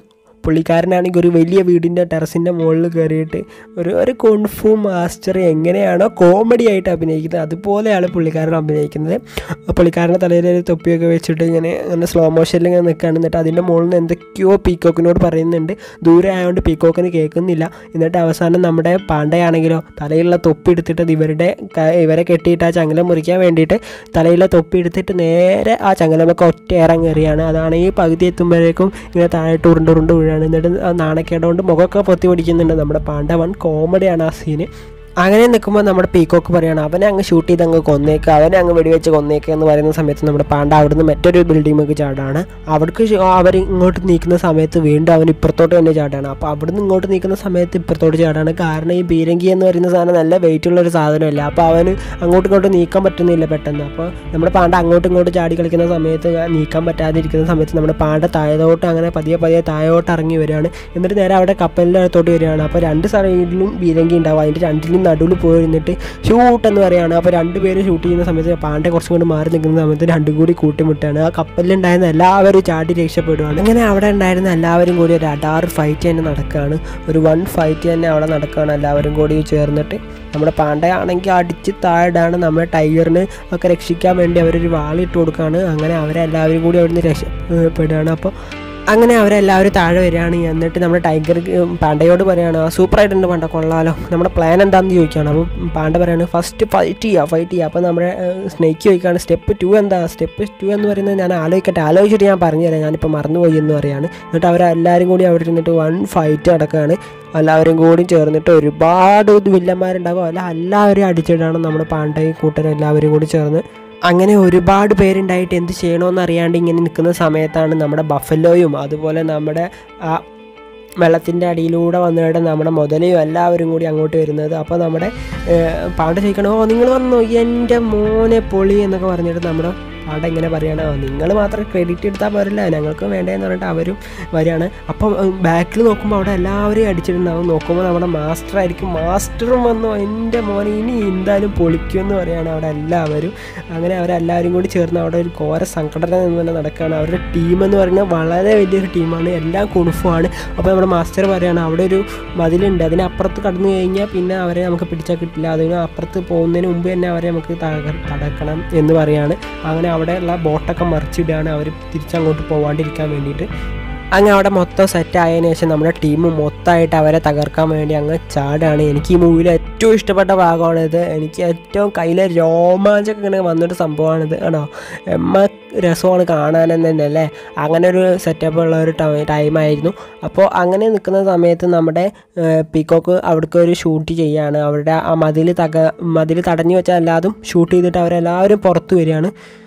പുള്ളിക്കാരനാണെങ്കിൽ ഒരു വലിയ വീടിൻ്റെ ടെറസിൻ്റെ മുകളിൽ കയറിയിട്ട് ഒരു ഒരു കുൺഫു മാസ്റ്റർ എങ്ങനെയാണോ കോമഡി ആയിട്ട് അഭിനയിക്കുന്നത് അതുപോലെയാണ് പുള്ളിക്കാരൻ അഭിനയിക്കുന്നത് പുള്ളിക്കാരൻ്റെ തലയിൽ ഒരു തൊപ്പിയൊക്കെ വെച്ചിട്ട് ഇങ്ങനെ ഇങ്ങനെ സ്ലോ മോഷനിൽ ഇങ്ങനെ നിൽക്കുകയാണ് എന്നിട്ട് അതിൻ്റെ മുകളിൽ നിന്ന് എന്തൊക്കെയോ പീക്കോക്കിനോട് പറയുന്നുണ്ട് ദൂരെ ആയതുകൊണ്ട് പീക്കോക്കിന് കേൾക്കുന്നില്ല എന്നിട്ട് അവസാനം നമ്മുടെ പാണ്ടയാണെങ്കിലോ തലയിലുള്ള തൊപ്പി എടുത്തിട്ട് ഇവരുടെ ക- ഇവരെ കെട്ടിയിട്ട് ആ ചങ്ങല മുറിക്കാൻ വേണ്ടിയിട്ട് തലയിലെ തൊപ്പി എടുത്തിട്ട് നേരെ ആ ചങ്ങലമൊക്കെ ഒറ്റ ഇറങ്ങേറിയാണ് അതാണ് ഈ പകുതി എത്തുമ്പോഴേക്കും ഇങ്ങനെ താഴോട്ട് ഉരുണ്ട് ഉരുണ്ട് വീഴാണ് എന്നിട്ട് ആ നാണക്കേടുകൊണ്ട് മുഖമൊക്കെ പൊത്തി പിടിക്കുന്നുണ്ട് നമ്മുടെ പാണ്ഡവൻ കോമഡിയാണ് ആ സീന് അങ്ങനെ നിൽക്കുമ്പോൾ നമ്മുടെ പീക്കോക്ക് പറയാണ് അവനെ അങ്ങ് ഷൂട്ട് ചെയ്ത് അങ്ങ് കൊന്നേക്ക് അവനെ അങ്ങ് വെടിവെച്ച് കൊന്നേക്ക് എന്ന് പറയുന്ന സമയത്ത് നമ്മുടെ പാണ്ട അവിടുന്ന് മറ്റൊരു ബിൽഡിങ്ങിലേക്ക് ചാടാണ് അവിടേക്ക് അവർ ഇങ്ങോട്ട് നീക്കുന്ന സമയത്ത് വീണ്ടും അവൻ ഇപ്പുറത്തോട്ട് തന്നെ ചാടാണ് അപ്പോൾ അവിടുന്ന് ഇങ്ങോട്ട് നീക്കുന്ന സമയത്ത് ഇപ്പുറത്തോട്ട് ചാടാണ് കാരണം ഈ ബീരങ്കി എന്ന് പറയുന്ന സാധനം നല്ല വെയിറ്റ് ഉള്ള ഒരു സാധനമല്ല അപ്പോൾ അവന് അങ്ങോട്ടും ഇങ്ങോട്ടും നീക്കാൻ പറ്റുന്നില്ല പെട്ടെന്ന് അപ്പോൾ നമ്മുടെ പാണ്ട അങ്ങോട്ടും ഇങ്ങോട്ടും ചാടി കളിക്കുന്ന സമയത്ത് നീക്കാൻ പറ്റാതിരിക്കുന്ന സമയത്ത് നമ്മുടെ പാണ്ട താഴോട്ട് അങ്ങനെ പതിയെ പതിയെ താഴോട്ട് ഇറങ്ങി വരികയാണ് എന്നിട്ട് നേരെ അവിടെ കപ്പലിൻ്റെ അടുത്തോട്ട് വരികയാണ് അപ്പോൾ രണ്ട് സൈഡിലും ബീരങ്കി ഉണ്ടാവും അതിൻ്റെ രണ്ടിലും നടുവിൽ പോയി ഇരുന്നിട്ട് ഷൂട്ട് എന്ന് പറയുകയാണ് അപ്പോൾ രണ്ടുപേരും ഷൂട്ട് ചെയ്യുന്ന സമയത്ത് പാണ്ഡെ കുറച്ചും കൂടി മാറി നിൽക്കുന്ന സമയത്ത് രണ്ടും കൂടി കൂട്ടിമുട്ടാണ് ആ കപ്പലിലുണ്ടായിരുന്ന എല്ലാവരും ചാടി രക്ഷപ്പെടുകയാണ് അങ്ങനെ അവിടെ ഉണ്ടായിരുന്ന എല്ലാവരും കൂടി ഒരു അടാറ് ഫൈറ്റ് തന്നെ നടക്കുകയാണ് ഒരു വൺ ഫൈറ്റ് തന്നെ അവിടെ നടക്കുകയാണ് എല്ലാവരും കൂടി ചേർന്നിട്ട് നമ്മുടെ പാണ്ഡയാണെങ്കിൽ അടിച്ച് താഴെയാണ് നമ്മുടെ ടൈഗറിന് ഒക്കെ രക്ഷിക്കാൻ വേണ്ടി അവരൊരു വാളിട്ട് കൊടുക്കുകയാണ് അങ്ങനെ അവരെല്ലാവരും കൂടി അവിടുന്ന് രക്ഷപ്പെടുകയാണ് അപ്പോൾ അങ്ങനെ അവരെല്ലാവരും താഴെ വരികയാണ് എന്നിട്ട് നമ്മുടെ ടൈഗർ ഉം, പാണ്ഡയോട് പറയുകയാണ് ആ സൂപ്പറായിട്ടുണ്ട് പാണ്ഡ കൊള്ളാലോ നമ്മുടെ പ്ലാൻ എന്താണെന്ന് ചോദിക്കുകയാണ് അപ്പോൾ പാണ്ഡ പറയാണ് ഫസ്റ്റ് ഫൈറ്റ് ചെയ്യുക ഫൈറ്റ് ചെയ്യുക അപ്പോൾ നമ്മുടെ സ്നേക്ക് ചോദിക്കുകയാണ് സ്റ്റെപ്പ് ടു എന്താ സ്റ്റെപ്പ് ടു എന്ന് പറയുന്നത് ഞാൻ ആലോചിക്കട്ടെ ആലോചിച്ചിട്ട് ഞാൻ പറഞ്ഞുതരാം ഞാനിപ്പോൾ മറന്നുപോയി എന്ന് പറയാണ് എന്നിട്ട് അവരെല്ലാവരും കൂടി അവിടെ ഇരുന്നിട്ട് വൺ ഫൈറ്റ് നടക്കുകയാണ് എല്ലാവരും കൂടി ചേർന്നിട്ട് ഒരുപാട് വില്ലന്മാരുണ്ടാകും അല്ല എല്ലാവരും അടിച്ചിട്ടാണ് നമ്മുടെ പാണ്ഡയും കൂട്ടരും എല്ലാവരും കൂടി ചേർന്ന് അങ്ങനെ ഒരുപാട് പേരുണ്ടായിട്ട് എന്ത് ചെയ്യണമെന്ന് അറിയാണ്ട് ഇങ്ങനെ നിൽക്കുന്ന സമയത്താണ് നമ്മുടെ ബഫലോയും അതുപോലെ നമ്മുടെ ആ വെള്ളത്തിൻ്റെ അടിയിലൂടെ വന്നിട്ട് നമ്മുടെ മുതലയും എല്ലാവരും കൂടി അങ്ങോട്ട് വരുന്നത് അപ്പോൾ നമ്മുടെ ഏഹ്, പാണ്ട ചോദിക്കണം ഓ നിങ്ങൾ വന്നോ എൻ്റെ മോനെ പൊളി എന്നൊക്കെ പറഞ്ഞിട്ട് നമ്മുടെ പാണ്ട ഇങ്ങനെ പറയണോ നിങ്ങൾ മാത്രം ക്രെഡിറ്റ് എടുത്താൽ പോരല്ല ഞങ്ങൾക്ക് വേണ്ടതെന്ന് പറഞ്ഞിട്ട് അവരും വരികയാണ് അപ്പം ബാക്കിൽ നോക്കുമ്പോൾ അവിടെ എല്ലാവരും അടിച്ചിട്ടുണ്ടാവും നോക്കുമ്പോൾ നമ്മുടെ മാസ്റ്റർ ആയിരിക്കും മാസ്റ്ററും വന്നു എൻ്റെ മോനെ ഇനി എന്തായാലും പൊളിക്കുമെന്ന് പറയാണ് അവിടെ എല്ലാവരും അങ്ങനെ അവരെല്ലാവരും കൂടി ചേർന്ന് അവിടെ ഒരു ഘോര സംഘടന എന്ന് തന്നെ നടക്കുകയാണ് അവരുടെ ടീം എന്ന് പറയുന്നത് വളരെ വലിയൊരു ടീമാണ് എല്ലാം കുണുഫുമാണ് അപ്പോൾ നമ്മുടെ മാസ്റ്റർ പറയുകയാണ് അവിടെ ഒരു മതിലുണ്ട് അതിനപ്പുറത്ത് കടന്നു കഴിഞ്ഞാൽ പിന്നെ അവരെ നമുക്ക് പിടിച്ചാൽ കിട്ടില്ല അതിന് അപ്പുറത്ത് പോകുന്നതിന് മുമ്പ് തന്നെ അവരെ നമുക്ക് തക- തടക്കണം എന്ന് പറയാണ് അങ്ങനെ അവിടെയുള്ള ബോട്ടൊക്കെ മറിച്ചിടുകയാണ് അവർ തിരിച്ചങ്ങോട്ട് പോവാണ്ടിരിക്കാൻ വേണ്ടിയിട്ട് അങ്ങനെ അവിടെ മൊത്തം സെറ്റ് ആയതിനു ശേഷം നമ്മുടെ ടീം മൊത്തമായിട്ട് അവരെ തകർക്കാൻ വേണ്ടി അങ്ങ് ചാടാണ് എനിക്ക് ഈ മൂവിയിൽ ഏറ്റവും ഇഷ്ടപ്പെട്ട ഭാഗമാണിത് എനിക്ക് ഏറ്റവും കയ്യിലെ രോമാഞ്ചൊക്കെ ഇങ്ങനെ വന്നൊരു സംഭവമാണിത് ആണോ എമ്മ രസമാണ് കാണാനെന്ന് തന്നെ അല്ലേ അങ്ങനെ ഒരു സെറ്റപ്പ് ഉള്ള ഒരു ടൈമായിരുന്നു അപ്പോൾ അങ്ങനെ നിൽക്കുന്ന സമയത്ത് നമ്മുടെ പീക്കോക്ക് അവിടേക്ക് ഒരു ഷൂട്ട് ചെയ്യാണ് അവരുടെ ആ മതിൽ തക മതിൽ തടഞ്ഞു വെച്ചാൽ എല്ലാതും ഷൂട്ട് ചെയ്തിട്ട് അവരെല്ലാവരും പുറത്ത് വരികയാണ്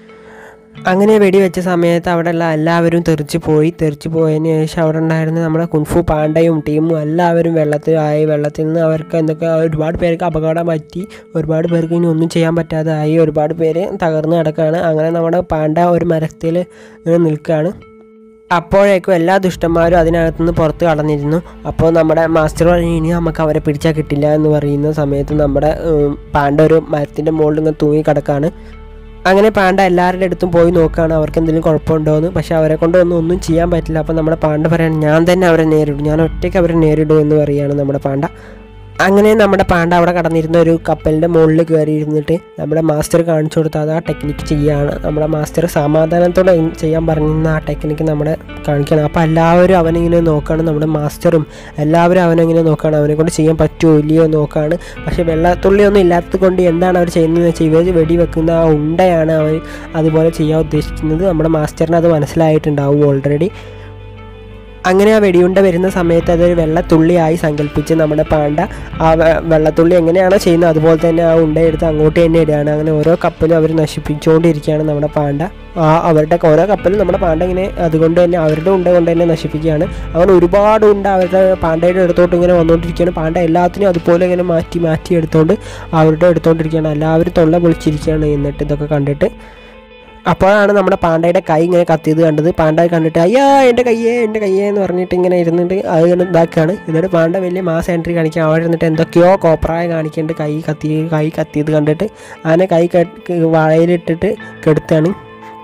അങ്ങനെ വെടിവെച്ച സമയത്ത് അവിടെ ഉള്ള എല്ലാവരും തെറിച്ച് പോയി തെറിച്ച് പോയതിന് ശേഷം അവിടെ ഉണ്ടായിരുന്ന നമ്മുടെ കുൻഫു പാണ്ഡയും ടീമും എല്ലാവരും വെള്ളത്തിലായി വെള്ളത്തിൽ നിന്ന് അവർക്ക് എന്തൊക്കെ ഒരുപാട് പേർക്ക് അപകടം പറ്റി ഒരുപാട് പേർക്ക് ഇനി ഒന്നും ചെയ്യാൻ പറ്റാതെ ആയി ഒരുപാട് പേര് തകർന്ന് കിടക്കുകയാണ് അങ്ങനെ നമ്മുടെ പാണ്ഡ ഒരു മരത്തിൽ ഇങ്ങനെ നിൽക്കുകയാണ് അപ്പോഴേക്കും എല്ലാ ദുഷ്ടന്മാരും അതിനകത്തുനിന്ന് പുറത്ത് കടന്നിരുന്നു അപ്പോൾ നമ്മുടെ മാസ്റ്റർ പറഞ്ഞു ഇനി നമുക്ക് അവരെ പിടിച്ചാൽ കിട്ടില്ല എന്ന് പറയുന്ന സമയത്ത് നമ്മുടെ ഉം, പാണ്ഡ ഒരു മരത്തിൻ്റെ മുകളിൽ ഇങ്ങനെ തൂങ്ങി കിടക്കുകയാണ് അങ്ങനെ പാണ്ഡ എല്ലാവരുടെ അടുത്തും പോയി നോക്കുകയാണ് അവർക്ക് എന്തെങ്കിലും കുഴപ്പമുണ്ടോ എന്ന് പക്ഷേ അവരെ കൊണ്ട് ഒന്നും ഒന്നും ചെയ്യാൻ പറ്റില്ല അപ്പോൾ നമ്മുടെ പാണ്ഡ പറയാണ് ഞാൻ തന്നെ അവരെ നേരിടും ഞാൻ ഒറ്റയ്ക്ക് അവരെ നേരിടും എന്ന് പറയുകയാണ് നമ്മുടെ പാണ്ഡ അങ്ങനെ നമ്മുടെ പാണ്ഡ അവിടെ കടന്നിരുന്ന ഒരു കപ്പലിൻ്റെ മുകളിൽ കയറി ഇരുന്നിട്ട് നമ്മുടെ മാസ്റ്റർ കാണിച്ചു കൊടുത്ത അത് ആ ടെക്നിക്ക് ചെയ്യുകയാണ് നമ്മുടെ മാസ്റ്റർ സമാധാനത്തോടെ ചെയ്യാൻ പറഞ്ഞിരുന്ന ആ ടെക്നിക്ക് നമ്മുടെ കാണിക്കണം അപ്പോൾ എല്ലാവരും അവനിങ്ങനെ നോക്കുകയാണ് നമ്മുടെ മാസ്റ്ററും എല്ലാവരും അവനിങ്ങനെ നോക്കുകയാണ് അവനെ കൊണ്ട് ചെയ്യാൻ പറ്റുമോ ഇല്ലയോ എന്ന് നോക്കുകയാണ് പക്ഷേ വെള്ളത്തുള്ളിയൊന്നും ഇല്ലാത്തത് കൊണ്ട് എന്താണ് അവർ ചെയ്യുന്നതെന്ന് വെച്ചാൽ ഇവർ വെടിവെക്കുന്ന ആ ഉണ്ടയാണ് അവൻ അതുപോലെ ചെയ്യാൻ ഉദ്ദേശിക്കുന്നത് നമ്മുടെ മാസ്റ്ററിന് അത് മനസ്സിലായിട്ടുണ്ടാവും ഓൾറെഡി അങ്ങനെ ആ വെടിയുണ്ട വരുന്ന സമയത്ത് അതൊരു വെള്ളത്തുള്ളിയായി സങ്കല്പിച്ച് നമ്മുടെ പാണ്ട ആ വെ- വെള്ളത്തുള്ളി എങ്ങനെയാണോ ചെയ്യുന്നത് അതുപോലെ തന്നെ ആ ഉണ്ട എടുത്ത് അങ്ങോട്ട് തന്നെ ഇടുകയാണ് അങ്ങനെ ഓരോ കപ്പലും അവർ നശിപ്പിച്ചുകൊണ്ടിരിക്കുകയാണ് നമ്മുടെ പാണ്ട ആ അവരുടെ ഓരോ കപ്പലും നമ്മുടെ പാണ്ട ഇങ്ങനെ അതുകൊണ്ട് തന്നെ അവരുടെ ഉണ്ട കൊണ്ട് തന്നെ നശിപ്പിക്കുകയാണ് അങ്ങനെ ഒരുപാട് ഉണ്ട അവരുടെ പാണ്ടയുടെ അടുത്തോട്ട് ഇങ്ങനെ വന്നുകൊണ്ടിരിക്കുകയാണ് പാണ്ട എല്ലാത്തിനും അതുപോലെ ഇങ്ങനെ മാറ്റി മാറ്റി എടുത്തുകൊണ്ട് അവരുടെ എടുത്തുകൊണ്ടിരിക്കുകയാണ് എല്ലാവരും തൊള്ള പൊളിച്ചിരിക്കുകയാണ് എന്നിട്ട് ഇതൊക്കെ കണ്ടിട്ട് അപ്പോഴാണ് നമ്മുടെ പാണ്ടയുടെ കൈ ഇങ്ങനെ കത്തിയത് കണ്ടത് പാണ്ട കണ്ടിട്ട് അയ്യാ എൻ്റെ കയ്യേ എൻ്റെ കയ്യേ എന്ന് പറഞ്ഞിട്ട് ഇങ്ങനെ ഇരുന്നിട്ട് അത് ഇങ്ങനെ ഇതാക്കുകയാണ് എന്നിട്ട് പാണ്ട വലിയ മാസ് എൻട്രി കാണിക്കുക അവിടെ ഇരുന്നിട്ട് എന്തൊക്കെയോ കോപ്രായ കാണിക്കുന്നുണ്ട് കൈ കത്തി കൈ കത്തിയത് കണ്ടിട്ട് അങ്ങനെ കൈ കെട്ട് വാഴയിലിട്ടിട്ട് കെടുത്താണ്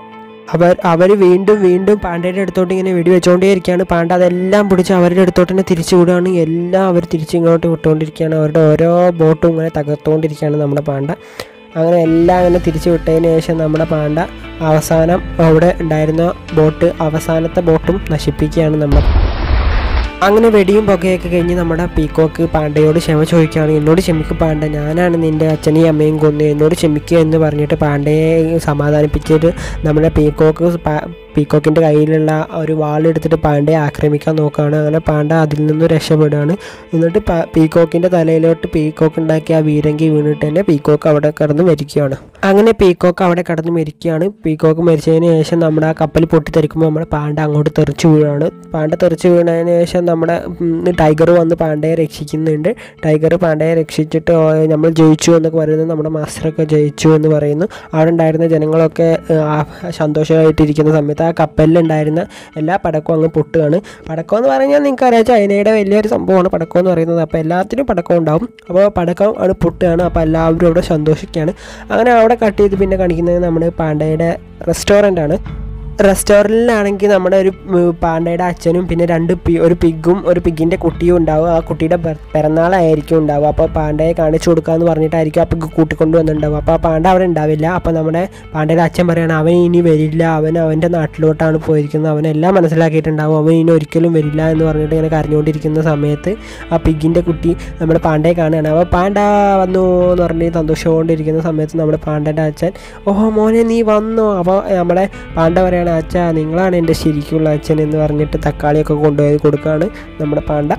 അവർ അവർ വീണ്ടും വീണ്ടും പാണ്ഡയുടെ അടുത്തോട്ട് ഇങ്ങനെ വെടിവെച്ചുകൊണ്ടേയിരിക്കുകയാണ് പാണ്ഡ അതെല്ലാം പിടിച്ച് അവരുടെ അടുത്തോട്ട് തന്നെ തിരിച്ചു വിടുകയാണ് എല്ലാം അവർ തിരിച്ച് ഇങ്ങോട്ട് വിട്ടുകൊണ്ടിരിക്കുകയാണ് അവരുടെ ഓരോ ബോട്ടും ഇങ്ങനെ തകർത്തുകൊണ്ടിരിക്കുകയാണ് നമ്മുടെ പാണ്ഡ അങ്ങനെ എല്ലാം അങ്ങനെ തിരിച്ചു വിട്ടതിന് ശേഷം നമ്മുടെ പാണ്ഡ അവസാനം അവിടെ ഉണ്ടായിരുന്ന ബോട്ട് അവസാനത്തെ ബോട്ടും നശിപ്പിക്കുകയാണ് നമ്മുടെ അങ്ങനെ വെടിയും പുകയൊക്കെ കഴിഞ്ഞ് നമ്മുടെ പീക്കോക്ക് പാണ്ഡയോട് ക്ഷമ ചോദിക്കുകയാണ് എന്നോട് ക്ഷമിക്കും പാണ്ഡ ഞാനാണ് നിൻ്റെ അച്ഛനെയും അമ്മയും കൊന്നു എന്നോട് ക്ഷമിക്കുക എന്ന് പറഞ്ഞിട്ട് പാണ്ഡയെ സമാധാനിപ്പിച്ചിട്ട് നമ്മുടെ പീക്കോക്ക് പാ- പീക്കോക്കിൻ്റെ കയ്യിലുള്ള ഒരു വാളെടുത്തിട്ട് പാണ്ഡയെ ആക്രമിക്കാൻ നോക്കുകയാണ് അങ്ങനെ പാണ്ഡ അതിൽ നിന്നും രക്ഷപ്പെടുകയാണ് എന്നിട്ട് പ- പീക്കോക്കിൻ്റെ തലയിലോട്ട് പീക്കോക്ക് ഉണ്ടാക്കിയ ആ വീരങ്കി വീണിട്ട് തന്നെ പീക്കോക്ക് അവിടെ കിടന്ന് മരിക്കുകയാണ് അങ്ങനെ പീക്കോക്ക് അവിടെ കിടന്ന് മരിക്കുകയാണ് പീക്കോക്ക് മരിച്ചതിന് ശേഷം നമ്മുടെ ആ കപ്പൽ പൊട്ടിത്തെറിക്കുമ്പോൾ നമ്മുടെ പാണ്ഡ അങ്ങോട്ട് തെറിച്ച് വീഴാണ് പാണ്ഡ തെറിച്ച് വീണതിന് ശേഷം നമ്മുടെ ടൈഗർ വന്ന് പാണ്ഡയെ രക്ഷിക്കുന്നുണ്ട് ടൈഗർ പാണ്ഡയെ രക്ഷിച്ചിട്ട് ഓ, നമ്മൾ ജയിച്ചു എന്നൊക്കെ പറയുന്നു നമ്മുടെ മാസ്റ്ററൊക്കെ ജയിച്ചു എന്ന് പറയുന്നു അവിടെ ഉണ്ടായിരുന്ന ജനങ്ങളൊക്കെ ഏഹ്, ആ സന്തോഷമായിട്ടിരിക്കുന്ന സമയത്ത് ആ കപ്പലിലുണ്ടായിരുന്ന എല്ലാ പടക്കവും അങ്ങ് പൊട്ടുകയാണ് പടക്കം എന്ന് പറഞ്ഞാൽ നിങ്ങൾക്ക് അറിയാം ചൈനയുടെ വലിയൊരു സംഭവമാണ് പടക്കം എന്ന് പറയുന്നത് അപ്പോൾ എല്ലാത്തിനും പടക്കം ഉണ്ടാവും അപ്പോൾ പടക്കം ആണ് പൊട്ടുകയാണ് അപ്പോൾ എല്ലാവരും അവിടെ സന്തോഷിക്കുകയാണ് അങ്ങനെ അവിടെ കട്ട് ചെയ്ത് പിന്നെ കാണിക്കുന്നത് നമ്മുടെ പാണ്ഡയുടെ റെസ്റ്റോറൻ്റ് ആണ് റെസ്റ്റോറൻറ്റിലാണെങ്കിൽ നമ്മുടെ ഒരു ഉം, പാണ്ഡയുടെ അച്ഛനും പിന്നെ രണ്ട് പി ഒരു പിഗും ഒരു പിഗിൻ്റെ കുട്ടിയും ഉണ്ടാവും ആ കുട്ടിയുടെ ബർ- പിറന്നാളായിരിക്കും ഉണ്ടാവുക അപ്പോൾ പാണ്ഡയെ കാണിച്ചു കൊടുക്കാമെന്ന് പറഞ്ഞിട്ടായിരിക്കും ആ പിഗ് കൂട്ടിക്കൊണ്ട് വന്നിട്ടുണ്ടാവും അപ്പോൾ ആ പാണ്ഡ അവിടെ ഉണ്ടാവില്ല അപ്പോൾ നമ്മുടെ പാണ്ഡയുടെ അച്ഛൻ പറയുകയാണ് അവൻ ഇനി വരില്ല അവൻ അവൻ്റെ നാട്ടിലോട്ടാണ് പോയിരിക്കുന്നത് അവനെല്ലാം മനസ്സിലാക്കിയിട്ടുണ്ടാവും അവൻ ഇനി ഒരിക്കലും വരില്ല എന്ന് പറഞ്ഞിട്ട് ഇങ്ങനെ കരഞ്ഞുകൊണ്ടിരിക്കുന്ന സമയത്ത് ആ പിഗിൻ്റെ കുട്ടി നമ്മുടെ പാണ്ഡയെ കാണുകയാണ് അപ്പോൾ പാണ്ഡ വന്നു എന്ന് പറഞ്ഞ് സന്തോഷമുകൊണ്ടിരിക്കുന്ന സമയത്ത് നമ്മുടെ പാണ്ഡൻ്റെ അച്ഛൻ ഓഹോ മോനെ നീ വന്നോ അപ്പോൾ നമ്മുടെ പാണ്ഡ പറയാണ് അച്ഛാ നിങ്ങളാണ് എൻ്റെ ശരിക്കുള്ള അച്ഛൻ എന്ന് പറഞ്ഞിട്ട് തക്കാളിയൊക്കെ കൊണ്ടുപോയി കൊടുക്കുകയാണ് നമ്മുടെ പാണ്ഡ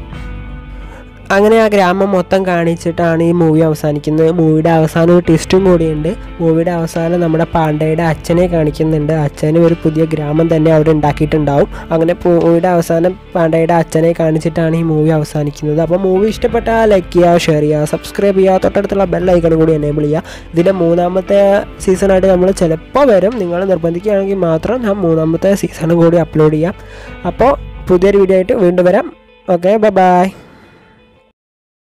അങ്ങനെ ആ ഗ്രാമം മൊത്തം കാണിച്ചിട്ടാണ് ഈ മൂവി അവസാനിക്കുന്നത് മൂവിയുടെ അവസാനം ഒരു ട്വിസ്റ്റും കൂടിയുണ്ട് മൂവിയുടെ അവസാനം നമ്മുടെ പാണ്ഡയുടെ അച്ഛനെ കാണിക്കുന്നുണ്ട് അച്ഛന് ഒരു പുതിയ ഗ്രാമം തന്നെ അവിടെ ഉണ്ടാക്കിയിട്ടുണ്ടാവും അങ്ങനെ മൂവിയുടെ അവസാനം പാണ്ഡയുടെ അച്ഛനെ കാണിച്ചിട്ടാണ് ഈ മൂവി അവസാനിക്കുന്നത് അപ്പോൾ മൂവി ഇഷ്ടപ്പെട്ടാൽ ലൈക്ക് ചെയ്യുക ഷെയർ ചെയ്യുക സബ്സ്ക്രൈബ് ചെയ്യുക തൊട്ടടുത്തുള്ള ബെൽ ഐക്കൺ കൂടി എനേബിൾ ചെയ്യുക ഇതിൻ്റെ മൂന്നാമത്തെ സീസണായിട്ട് നമ്മൾ ചിലപ്പോൾ വരും നിങ്ങൾ നിർബന്ധിക്കുകയാണെങ്കിൽ മാത്രം ഞാൻ മൂന്നാമത്തെ സീസണും കൂടി അപ്ലോഡ് ചെയ്യാം അപ്പോൾ പുതിയൊരു വീഡിയോ ആയിട്ട് വീണ്ടും വരാം ഓക്കെ ബൈ ബൈ